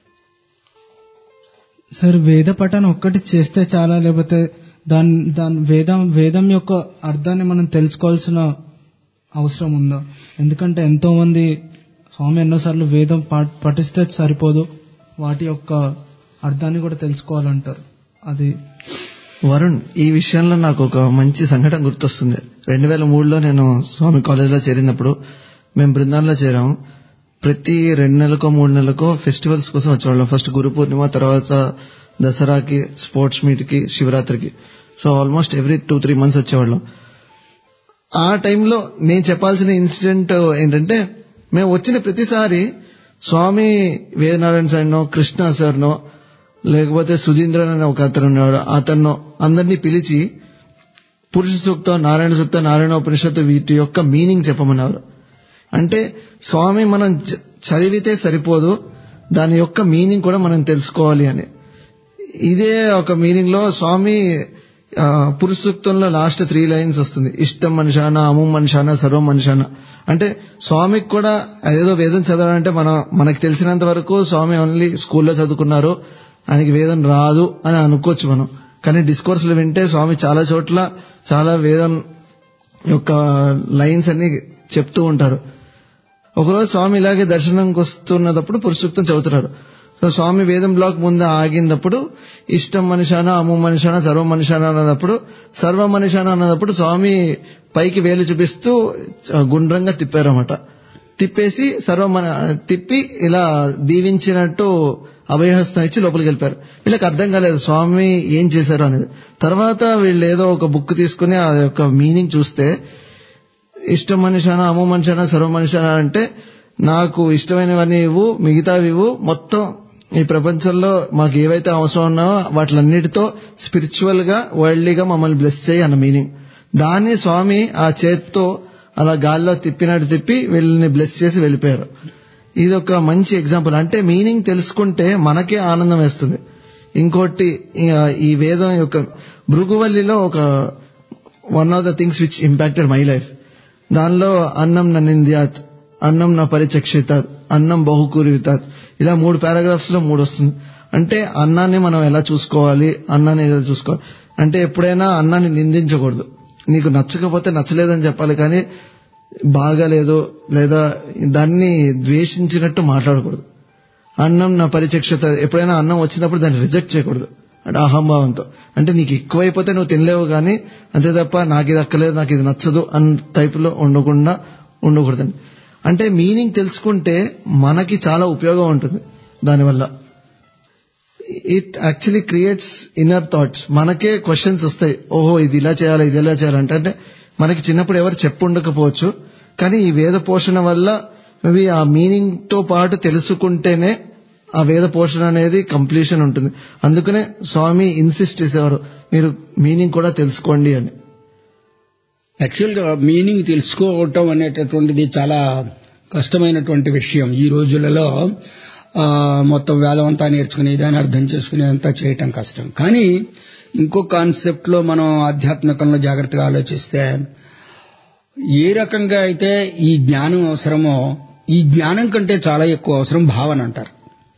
సార్ వేద పఠనం ఒక్కటి చేస్తే చాలా లేకపోతే దాని దాని వేదం వేదం యొక్క అర్థాన్ని మనం తెలుసుకోవాల్సిన అవసరం ఉందా ఎందుకంటే ఎంతో మంది స్వామి ఎన్నోసార్లు వేదం పా- పఠిస్తే సరిపోదు వాటి యొక్క అర్థాన్ని కూడా తెలుసుకోవాలంటారు అది వరుణ్ ఈ విషయంలో నాకు ఒక మంచి సంఘటన గుర్తొస్తుంది రెండు వేల మూడులో నేను స్వామి కాలేజీలో చేరినప్పుడు మేము బృందాల్లో చేరాము ప్రతి రెండు నెలలకో మూడు నెలలకో ఫెస్టివల్స్ కోసం వచ్చేవాళ్ళం ఫస్ట్ గురు పూర్ణిమ తర్వాత దసరాకి స్పోర్ట్స్ మీట్ కి శివరాత్రికి so almost every two three months వచ్చేవాళ్ళం ఆ టైంలో నేను చెప్పాల్సిన ఇన్సిడెంట్ ఏంటంటే మేము వచ్చిన ప్రతిసారి స్వామి వేదనారాయణ సార్నో కృష్ణ సార్నో లేకపోతే సుధీంద్రన్ అనే ఒక అతను ఉన్నాడు అతను అందరినీ పిలిచి పురుష సూక్తం నారాయణ సూక్తం నారాయణ ఉపనిషత్తు వీటి యొక్క మీనింగ్ చెప్పమన్నారు అంటే స్వామి మనం చ- చదివితే సరిపోదు దాని యొక్క మీనింగ్ కూడా మనం తెలుసుకోవాలి అని ఇదే ఒక మీనింగ్ లో స్వామి ఆ, పురుష సూక్తంలో లాస్ట్ త్రీ లైన్స్ వస్తుంది ఇష్టం మనిషాన అము మనిషాన సర్వం మనిషాన అంటే స్వామికి కూడా ఏదో వేదం చదవాలంటే మనం మనకు తెలిసినంత వరకు స్వామి ఓన్లీ స్కూల్లో చదువుకున్నారు ఆయనకి వేదం రాదు అని అనుకోవచ్చు మనం కానీ డిస్కోర్స్లు వింటే స్వామి చాలా చోట్ల చాలా వేదం యొక్క లైన్స్ అన్ని చెప్తూ ఉంటారు ఒకరోజు స్వామి ఇలాగే దర్శనంకి వస్తున్నప్పుడు పురుషుక్తం చదువుతున్నారు సో స్వామి వేదం బ్లాక్ ముందు ఆగినప్పుడు ఇష్టం మనిషాన అమ్ము మనిషాన సర్వ మనిషాన అన్నప్పుడు సర్వ మనిషాన అన్నప్పుడు స్వామి పైకి వేలు చూపిస్తూ గుండ్రంగా తిప్పారన్నమాట తిప్పేసి సర్వ మన తిప్పి ఇలా దీవించినట్టు అభయహస్తం ఇచ్చి లోపలికి వెళ్ళిపోయారు వీళ్ళకి అర్థం కాలేదు స్వామి ఏం చేశారు అనేది తర్వాత వీళ్ళు ఏదో ఒక బుక్ తీసుకుని ఆ యొక్క మీనింగ్ చూస్తే ఇష్టం మనిషానా అమ్ము మనిషానా సర్వ మనిషానా అంటే నాకు ఇష్టమైనవన్నీ ఇవ్వు మిగతావి ఇవ్వు మొత్తం ఈ ప్రపంచంలో మాకు ఏవైతే అవసరం ఉన్నాయో వాటిలన్నిటితో స్పిరిచువల్ గా వరల్డ్లీగా మమ్మల్ని బ్లెస్ చేయి అన్న మీనింగ్ దాన్ని స్వామి ఆ చేత్తో అలా గాల్లో తిప్పినట్టు తిప్పి వీళ్ళని బ్లెస్ చేసి వెళ్ళిపోయారు ఇది ఒక మంచి ఎగ్జాంపుల్ అంటే మీనింగ్ తెలుసుకుంటే మనకే ఆనందం వేస్తుంది ఇంకోటి ఈ వేదం యొక్క భృగువల్లిలో ఒక one of the things which impacted my life దానిలో అన్నం నన్నింద్యాత్ అన్నం నా పరిచక్షితాత్ అన్నం బహుకూరితాత్ ఇలా మూడు పారాగ్రాఫ్స్ లో మూడు వస్తుంది అంటే అన్నాన్ని మనం ఎలా చూసుకోవాలి అన్నాన్ని ఎలా చూసుకోవాలి అంటే ఎప్పుడైనా అన్నాన్ని నిందించకూడదు నీకు నచ్చకపోతే నచ్చలేదని చెప్పాలి కానీ బాగాలేదు లేదా దాన్ని ద్వేషించినట్టు మాట్లాడకూడదు అన్నం నా పరిచక్షత ఎప్పుడైనా అన్నం వచ్చినప్పుడు దాన్ని రిజెక్ట్ చేయకూడదు అంటే అహంభావంతో అంటే నీకు ఎక్కువైపోతే నువ్వు తినలేవు కానీ అంతే తప్ప నాకు ఇది అక్కలేదు నాకు ఇది నచ్చదు అన్న టైపులో ఉండకుండా ఉండకూడదండి అంటే మీనింగ్ తెలుసుకుంటే మనకి చాలా ఉపయోగం ఉంటుంది దానివల్ల it actually creates inner thoughts మనకే క్వశ్చన్స్ వస్తాయి ఓహో ఇది ఇలా చేయాలి ఇది ఇలా చేయాలంటే అంటే మనకి చిన్నప్పుడు ఎవరు చెప్పుండకపోవచ్చు కానీ ఈ వేద పోషణ వల్ల మేబీ ఆ మీనింగ్ తో పాటు తెలుసుకుంటేనే ఆ వేద పోషణ అనేది కంప్లీషన్ ఉంటుంది అందుకనే స్వామి ఇన్సిస్ట్ చేసేవారు మీరు మీనింగ్ కూడా తెలుసుకోండి అని యాక్చువల్ గా మీనింగ్ తెలుసుకోవటం అనేటటువంటిది చాలా కష్టమైనటువంటి విషయం ఈ రోజులలో మొత్తం వేదం అంతా నేర్చుకుని దాన్ని అర్థం చేసుకుని అంతా చేయటం కష్టం కానీ ఇంకో కాన్సెప్ట్ లో మనం ఆధ్యాత్మికంలో జాగ్రత్తగా ఆలోచిస్తే ఏ రకంగా అయితే ఈ జ్ఞానం అవసరమో ఈ జ్ఞానం కంటే చాలా ఎక్కువ అవసరం భావన అంటారు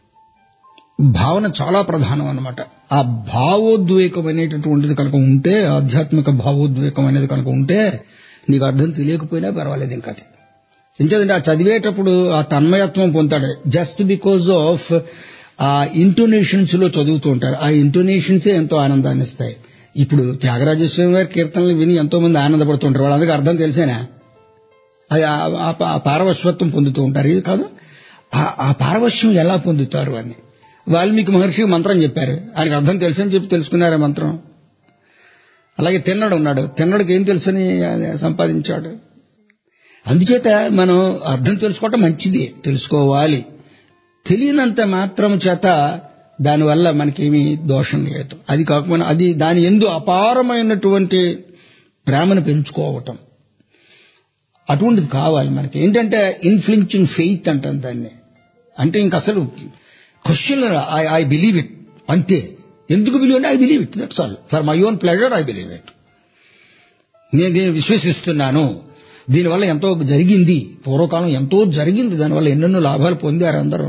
భావన చాలా ప్రధానం అనమాట ఆ భావోద్వేగం అనేటటువంటిది కనుక ఉంటే ఆధ్యాత్మిక భావోద్వేగం అనేది కనుక ఉంటే నీకు అర్థం తెలియకపోయినా పర్వాలేదు ఇంకా ఎందుకంటే ఆ చదివేటప్పుడు ఆ తన్మయత్వం పొందుతాడు జస్ట్ బికాజ్ ఆఫ్ ఆ ఇంటోనేషన్స్ లో చదువుతూ ఉంటారు ఆ ఇంటోనేషన్సే ఎంతో ఆనందాన్ని ఇస్తాయి ఇప్పుడు త్యాగరాజస్వామి గారి కీర్తనలు విని ఎంతో మంది ఆనందపడుతుంటారు వాళ్ళందరికీ అర్థం తెలిసేనా అది ఆ పారవశ్వత్వం పొందుతూ ఉంటారు ఇది కాదు ఆ పారవశ్యం ఎలా పొందుతారు అని వాల్మీకి మహర్షి మంత్రం చెప్పారు ఆయనకు అర్థం తెలుసని చెప్పి తెలుసుకున్నారా మంత్రం అలాగే తిన్నడు ఉన్నాడు తిన్నడికి ఏం తెలుసని సంపాదించాడు అందుచేత మనం అర్థం తెలుసుకోవటం మంచిది తెలుసుకోవాలి తెలియనంత మాత్రం చేత దానివల్ల మనకేమీ దోషం లేదు అది కాకపోయినా అది దాని ఎందు అపారమైనటువంటి ప్రేమను పెంచుకోవటం అటువంటిది కావాలి మనకి ఏంటంటే ఇన్ఫ్లుయెన్సింగ్ ఫెయిత్ అంటాం దాన్ని అంటే ఇంక అసలు క్వశ్చన్ ఐ బిలీవ్ ఇట్ అంతే ఎందుకు బిలీవ్ అంటే I believe it that's all for my own pleasure I believe it నేను దీన్ని విశ్వసిస్తున్నాను దీనివల్ల ఎంతో జరిగింది పూర్వకాలం ఎంతో జరిగింది దానివల్ల ఎన్నెన్నో లాభాలు పొందారు అందరూ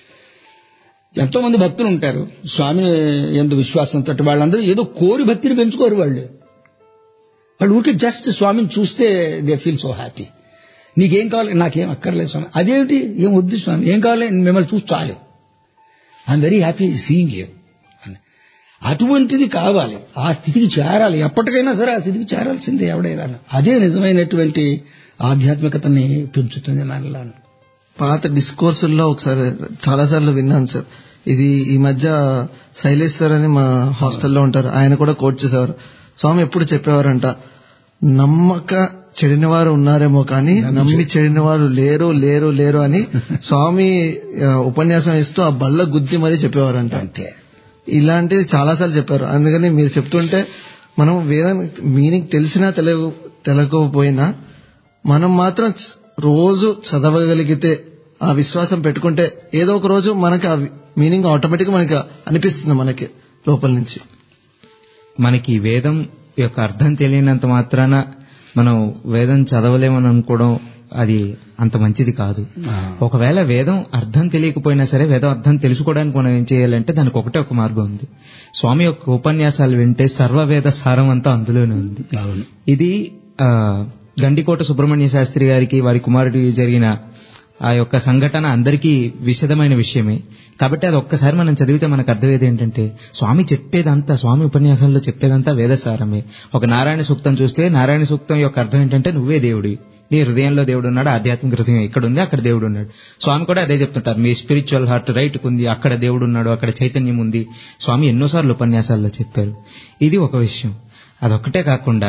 ఎంతో మంది భక్తులు ఉంటారు స్వామి ఎందు విశ్వాసంతో వాళ్ళందరూ ఏదో కోరి భక్తిని పెంచుకోరు వాళ్ళు వాళ్ళు ఊరికే జస్ట్ స్వామిని చూస్తే దే ఫీల్ సో హ్యాపీ నీకేం కావాలి నాకేం అక్కర్లేదు స్వామి అదేమిటి ఏం వద్దు స్వామి ఏం కావాలి మిమ్మల్ని చూసి చాలు I'm very happy seeing you అటువంటిది కావాలి ఆ స్థితికి చేరాలి ఎప్పటికైనా సరే ఆ స్థితికి చేరాల్సిందే ఎవడైనా అదే నిజమైనటువంటి ఆధ్యాత్మికతని పెంచుతుంది మనలో పాత డిస్కోర్సుల్లో ఒకసారి చాలాసార్లు విన్నాను సార్ ఇది ఈ మధ్య శైలేష్ సార్ అని మా హాస్టల్లో ఉంటారు ఆయన కూడా కోట్ చేసేవారు స్వామి ఎప్పుడు చెప్పేవారంట నమ్మక చెడిన వారు ఉన్నారేమో కానీ నమ్మి చెడిన వారు లేరు లేరు లేరు అని స్వామి ఉపన్యాసం ఇస్తూ ఆ బల్ల గుద్ది మరీ చెప్పేవారంట అంతే ఇలాంటివి చాలాసార్లు చెప్పారు అందుకని మీరు చెప్తుంటే మనం వేదం మీనింగ్ తెలిసినా తెలియ తెలకపోయినా మనం మాత్రం రోజు చదవగలిగితే ఆ విశ్వాసం పెట్టుకుంటే ఏదో ఒక రోజు మనకి ఆ మీనింగ్ ఆటోమేటిక్ మనకి అనిపిస్తుంది మనకి లోపల నుంచి మనకి వేదం యొక్క అర్థం తెలియనంత మాత్రాన మనం వేదం చదవలేమని అనుకోవడం అది అంత మంచిది కాదు ఒకవేళ వేదం అర్థం తెలియకపోయినా సరే వేదం అర్థం తెలుసుకోవడానికి మనం ఏం చేయాలంటే దానికి ఒకటే ఒక మార్గం ఉంది స్వామి యొక్క ఉపన్యాసాలు వింటే సర్వవేద సారం అంతా అందులోనే ఉంది అవును ఇది ఆ, గండికోట సుబ్రహ్మణ్య శాస్త్రి గారికి వారి కుమారుడికి జరిగిన ఆ యొక్క సంఘటన అందరికీ విశదమైన విషయమే కాబట్టి అది ఒక్కసారి మనం చదివితే మనకు అర్థమయ్యేది ఏంటంటే స్వామి చెప్పేదంతా స్వామి ఉపన్యాసంలో చెప్పేదంతా వేదసారమే ఒక నారాయణ సూక్తం చూస్తే నారాయణ సూక్తం యొక్క అర్థం ఏంటంటే నువ్వే దేవుడివి నీ హృదయంలో దేవుడు ఉన్నాడు ఆధ్యాత్మిక హృదయం ఇక్కడ ఉంది అక్కడ దేవుడు ఉన్నాడు స్వామి కూడా అదే చెప్తుంటారు మీ స్పిరిచువల్ హార్ట్ రైట్ ఉంది అక్కడ దేవుడు ఉన్నాడు అక్కడ చైతన్యం ఉంది స్వామి ఎన్నోసార్లు ఉపన్యాసాల్లో చెప్పారు ఇది ఒక విషయం అదొక్కటే కాకుండా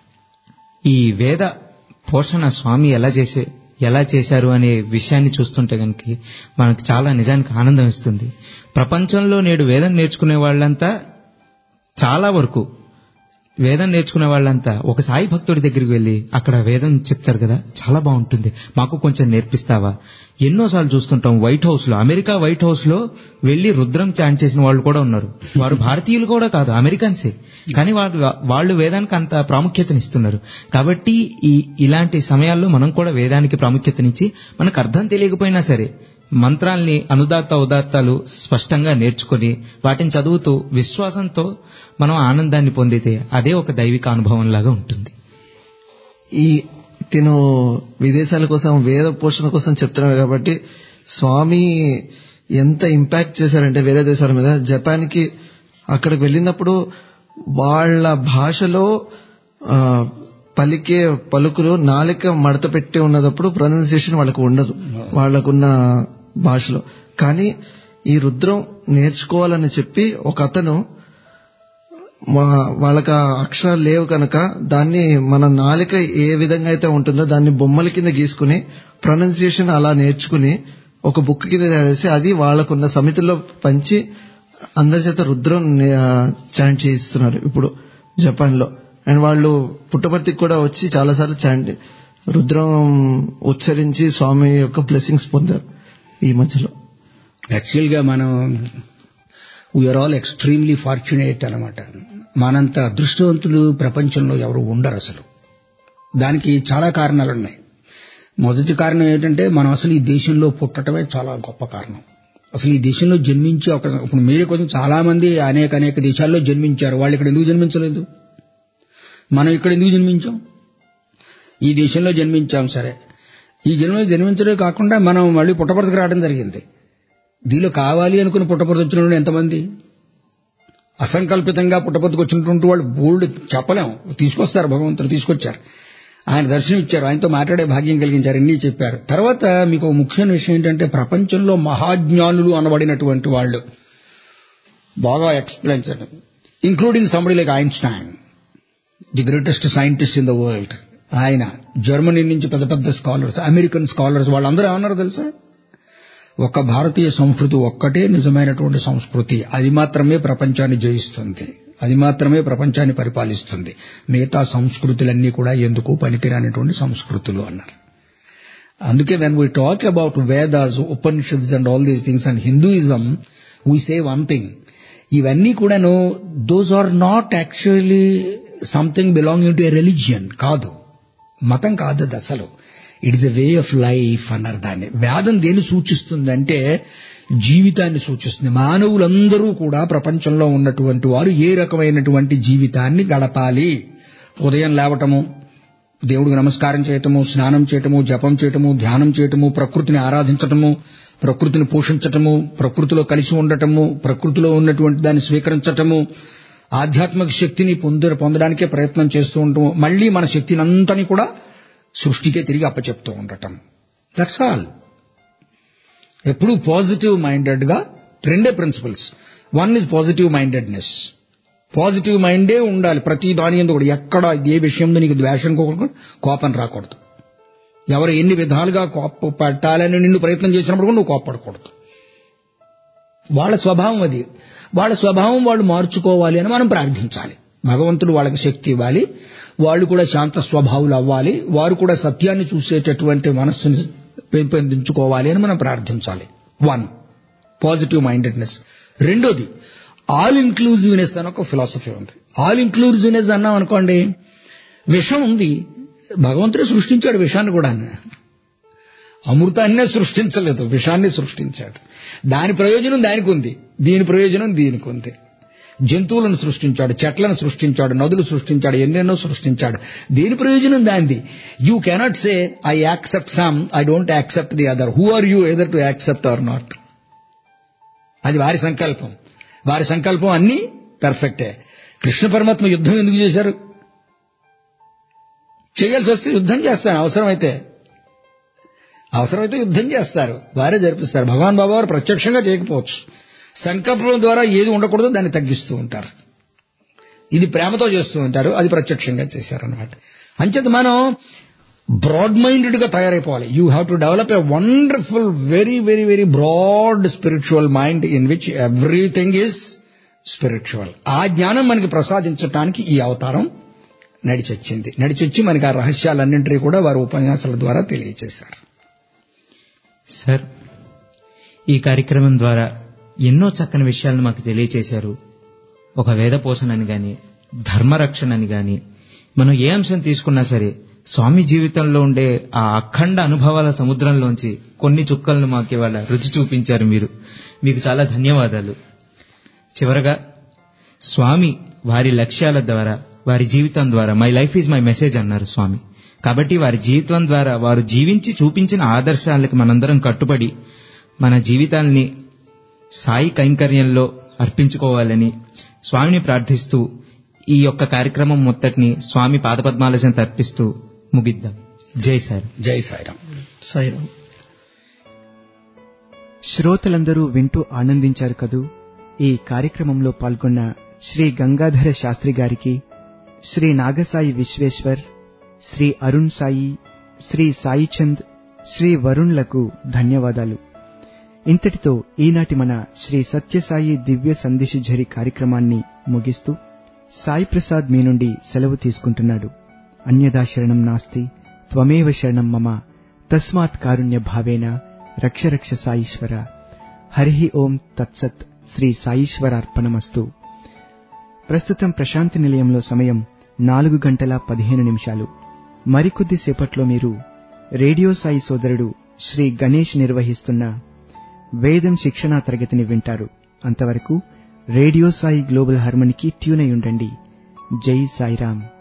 ఈ వేద పోషణ స్వామి ఎలా చేసే ఎలా చేశారు అనే విషయాన్ని చూస్తుంటే కనుక మనకు చాలా నిజానికి ఆనందం ఇస్తుంది ప్రపంచంలో నేడు వేదం నేర్చుకునే వాళ్ళంతా చాలా వరకు వేదం నేర్చుకునే వాళ్ళంతా ఒక సాయి భక్తుడి దగ్గరికి వెళ్ళి అక్కడ వేదం చెప్తారు కదా చాలా బాగుంటుంది మాకు కొంచెం నేర్పిస్తావా ఎన్నోసార్లు చూస్తుంటాం వైట్ హౌస్ లో అమెరికా వైట్ హౌస్ లో వెళ్లి రుద్రం చాంట్ చేసిన వాళ్ళు కూడా ఉన్నారు వారు భారతీయులు కూడా కాదు అమెరికన్సే కానీ వాళ్ళు వాళ్ళు వేదానికి అంత ప్రాముఖ్యతనిస్తున్నారు కాబట్టి ఈ ఇలాంటి సమయాల్లో మనం కూడా వేదానికి ప్రాముఖ్యతనిచ్చి మనకు అర్థం తెలియకపోయినా సరే మంత్రాల్ని అనుదాత్త ఉదాత్తాలు స్పష్టంగా నేర్చుకొని వాటిని చదువుతూ విశ్వాసంతో మనం ఆనందాన్ని పొందితే అదే ఒక దైవిక అనుభవం లాగా ఉంటుంది ఈ తిను విదేశాల కోసం వేద పోషణ కోసం చెప్తున్నాడు కాబట్టి స్వామి ఎంత ఇంపాక్ట్ చేశారంటే వేరే దేశాల మీద జపాన్కి అక్కడికి వెళ్ళినప్పుడు వాళ్ళ భాషలో ఆ, పలికే పలుకులు నాలిక మడత పెట్టి ఉన్నదప్పుడు ప్రొనౌన్సియేషన్ వాళ్ళకు ఉండదు వాళ్ళకున్న భాషలో కానీ ఈ రుద్రం నేర్చుకోవాలని చెప్పి ఒక అతను మా- వాళ్ళకి ఆ అక్షరాలు లేవు కనుక దాన్ని మన నాలిక ఏ విధంగా అయితే ఉంటుందో దాన్ని బొమ్మల కింద గీసుకుని ప్రొనౌన్సియేషన్ అలా నేర్చుకుని ఒక బుక్ కింద తయారు చేసి అది వాళ్ళకున్న సమితిలో పంచి అందరి చేత రుద్రం చాంట్ చేయిస్తున్నారు ఇప్పుడు జపాన్ లో అండ్ వాళ్ళు పుట్టపర్తికి కూడా వచ్చి చాలాసార్లు చాంట్ రుద్రం ఉచ్చరించి స్వామి యొక్క బ్లెస్సింగ్స్ పొందారు ఈ మధ్యలో యాక్చువల్ గా మనం వీఆర్ ఆల్ ఎక్స్ట్రీమ్లీ ఫార్చునేట్ అనమాట మనంత అదృష్టవంతులు ప్రపంచంలో ఎవరు ఉండరు అసలు దానికి చాలా కారణాలు ఉన్నాయి మొదటి కారణం ఏంటంటే మనం అసలు ఈ దేశంలో పుట్టడమే చాలా గొప్ప కారణం అసలు ఈ దేశంలో జన్మించి ఒక ఇప్పుడు మీరే కొంచెం చాలా మంది అనేక అనేక దేశాల్లో జన్మించారు వాళ్ళు ఇక్కడ ఎందుకు జన్మించలేదు మనం ఇక్కడ ఎందుకు జన్మించాం ఈ దేశంలో జన్మించాం సరే ఈ జన్మలో జన్మించడమే కాకుండా మనం మళ్ళీ పుట్టపర్తికి రావడం జరిగింది దీనిలో కావాలి అనుకుని పుట్టపర్తి వచ్చిన వాళ్ళు ఎంతమంది అసంకల్పితంగా పుట్టపర్తికి వచ్చినటువంటి వాళ్ళు బోల్డ్ చెప్పలేం తీసుకొస్తారు భగవంతుడు తీసుకొచ్చారు ఆయన దర్శనం ఇచ్చారు ఆయనతో మాట్లాడే భాగ్యం కలిగించారు అన్నీ చెప్పారు తర్వాత మీకు ఒక ముఖ్యమైన విషయం ఏంటంటే ప్రపంచంలో మహాజ్ఞానులు అనబడినటువంటి వాళ్ళు బాగా ఎక్స్ప్లెయిన్ చేయడం including somebody like Einstein the greatest scientist in the world ఆయన జర్మనీ నుంచి పెద్ద పెద్ద స్కాలర్స్ అమెరికన్ స్కాలర్స్ వాళ్ళందరూ ఏమన్నారు తెలుసా ఒక భారతీయ సంస్కృతి ఒక్కటే నిజమైనటువంటి సంస్కృతి అది మాత్రమే ప్రపంచాన్ని జయిస్తుంది అది మాత్రమే ప్రపంచాన్ని పరిపాలిస్తుంది మిగతా సంస్కృతులన్నీ కూడా ఎందుకు పనికిరానటువంటి సంస్కృతులు అన్నారు అందుకే when we talk about Vedas Upanishads and all these things and Hinduism we say one thing ఇవన్నీ కూడాను those are not actually something belonging to a religion కాదు మతం కాదు అది అసలు it is a way of life అన్నారు దాన్ని వేదం దేని సూచిస్తుందంటే జీవితాన్ని సూచిస్తుంది మానవులందరూ కూడా ప్రపంచంలో ఉన్నటువంటి వారు ఏ రకమైనటువంటి జీవితాన్ని గడపాలి ఉదయం లేవటము దేవుడికి నమస్కారం చేయటము స్నానం చేయటము జపం చేయటము ధ్యానం చేయటము ప్రకృతిని ఆరాధించటము ప్రకృతిని పోషించటము ప్రకృతిలో కలిసి ఉండటము ప్రకృతిలో ఉన్నటువంటి దాన్ని స్వీకరించటము ఆధ్యాత్మిక శక్తిని పొంద పొందడానికే ప్రయత్నం చేస్తూ ఉండటం మళ్ళీ మన శక్తిని అంతని కూడా సృష్టికే తిరిగి అప్పచెప్తూ ఉండటం దట్స్ ఆల్ ఎప్పుడు పాజిటివ్ మైండెడ్ గా రెండే principles one is positive mindedness positive మైండే ఉండాలి ప్రతి దాని ఎందుకు కూడా ఎక్కడ ఏ విషయంలో నీకు ద్వేషం కోకూడదు కోపం రాకూడదు ఎవరు ఎన్ని విధాలుగా కోప పట్టాలని నిన్ను ప్రయత్నం చేసినప్పుడు కూడా నువ్వు కోప్పడకూడదు వాళ్ళ స్వభావం అది వాళ్ళ స్వభావం వాళ్ళు మార్చుకోవాలి అని మనం ప్రార్థించాలి భగవంతుడు వాళ్ళకి శక్తి ఇవ్వాలి వాళ్ళు కూడా శాంత స్వభావులు అవ్వాలి వారు కూడా సత్యాన్ని చూసేటటువంటి మనస్సుని పెంపొందించుకోవాలి అని మనం ప్రార్థించాలి వన్ పాజిటివ్ మైండెడ్నెస్ రెండోది ఆల్ ఇంక్లూజివ్నెస్ అని ఒక ఫిలాసఫీ ఉంది ఆల్ ఇంక్లూజివ్నెస్ అన్నాం అనుకోండి విషం ఉంది భగవంతుడే సృష్టించాడు విషాన్ని కూడా అమృతాన్నే సృష్టించలేదు విషాన్ని సృష్టించాడు దాని ప్రయోజనం దానికి ఉంది దీని ప్రయోజనం దీనికి ఉంది జంతువులను సృష్టించాడు చెట్లను సృష్టించాడు నదులు సృష్టించాడు ఎన్నెన్నో సృష్టించాడు దీని ప్రయోజనం దానిది you cannot say I accept some I don't accept the other who are you either to accept or not అది వారి సంకల్పం వారి సంకల్పం అన్నీ పర్ఫెక్టే కృష్ణ పరమాత్మ యుద్ధం ఎందుకు చేశారు చేయాల్సి వస్తే యుద్ధం చేస్తాను అవసరమైతే అవసరమైతే యుద్ధం చేస్తారు వారే జరిపిస్తారు భగవాన్ బాబా వారు ప్రత్యక్షంగా చేయకపోవచ్చు సంకల్పం ద్వారా ఏది ఉండకూడదో దాన్ని తగ్గిస్తూ ఉంటారు ఇది ప్రేమతో చేస్తూ ఉంటారు అది ప్రత్యక్షంగా చేశారనమాట అంచేత మనం బ్రాడ్ మైండెడ్ గా తయారైపోవాలి you have to develop a wonderful very very very broad spiritual mind in which everything is spiritual ఆ జ్ఞానం మనకి ప్రసాదించడానికి ఈ అవతారం నడిచొచ్చింది నడిచొచ్చి మనకి ఆ రహస్యాలన్నింటినీ కూడా వారి ఉపన్యాసాల ద్వారా తెలియజేశారు సార్ ఈ కార్యక్రమం ద్వారా ఎన్నో చక్కని విషయాలను మాకు తెలియచేశారు ఒక వేద పోషణని గాని ధర్మరక్షణని గాని మనం ఏ అంశం తీసుకున్నా సరే స్వామి జీవితంలో ఉండే ఆ అఖండ అనుభవాల సముద్రంలోంచి కొన్ని చుక్కలను మాకు ఇవాళ రుచి చూపించారు మీరు మీకు చాలా ధన్యవాదాలు చివరగా స్వామి వారి లక్ష్యాల ద్వారా వారి జీవితం ద్వారా my life is my message అన్నారు స్వామి కాబట్టి వారి జీవితం ద్వారా వారు జీవించి చూపించిన ఆదర్శాలకు మనందరం కట్టుబడి మన జీవితాల్ని సాయి కైంకర్యంలో అర్పించుకోవాలని స్వామిని ప్రార్థిస్తూ ఈ యొక్క కార్యక్రమం మొత్తటిని స్వామి పాదపద్మాలసం తర్పిస్తూ ముగిద్దాం జై సార్ జై సాయిరామ్ సాయిరామ్ శ్రోతలందరూ వింటూ ఆనందించారు కదూ ఈ కార్యక్రమంలో పాల్గొన్న శ్రీ గంగాధర శాస్త్రి గారికి శ్రీ నాగసాయి విశ్వేశ్వర్ శ్రీ అరుణ్ సాయి శ్రీ సాయిచంద్ శ్రీ వరుణ్లకు ధన్యవాదాలు ఇంతటితో ఈనాటి మన శ్రీ సత్యసాయి దివ్య సందేశఝరి కార్యక్రమాన్ని ముగిస్తూ సాయి ప్రసాద్ మీ నుండి సెలవు తీసుకుంటున్నాడు అన్యదా శరణం నాస్తి త్వమేవ శరణం మమ తస్మాత్ కారుణ్య భావేన రక్ష రక్ష సాయిశ్వర హరి ఓం తత్సత్ శ్రీ సాయిశ్వరార్పణమస్తు ప్రస్తుతం ప్రశాంతి నిలయంలో సమయం నాలుగు గంటల పదిహేను నిమిషాలు మరికొద్ది సేపట్లో మీరు రేడియో సాయి సోదరుడు శ్రీ గణేష్ నిర్వహిస్తున్న వేదం శిక్షణా తరగతిని వింటారు అంతవరకు రేడియో సాయి గ్లోబల్ హార్మనీకి ట్యూన్ అయి ఉండండి జై సాయిరామ్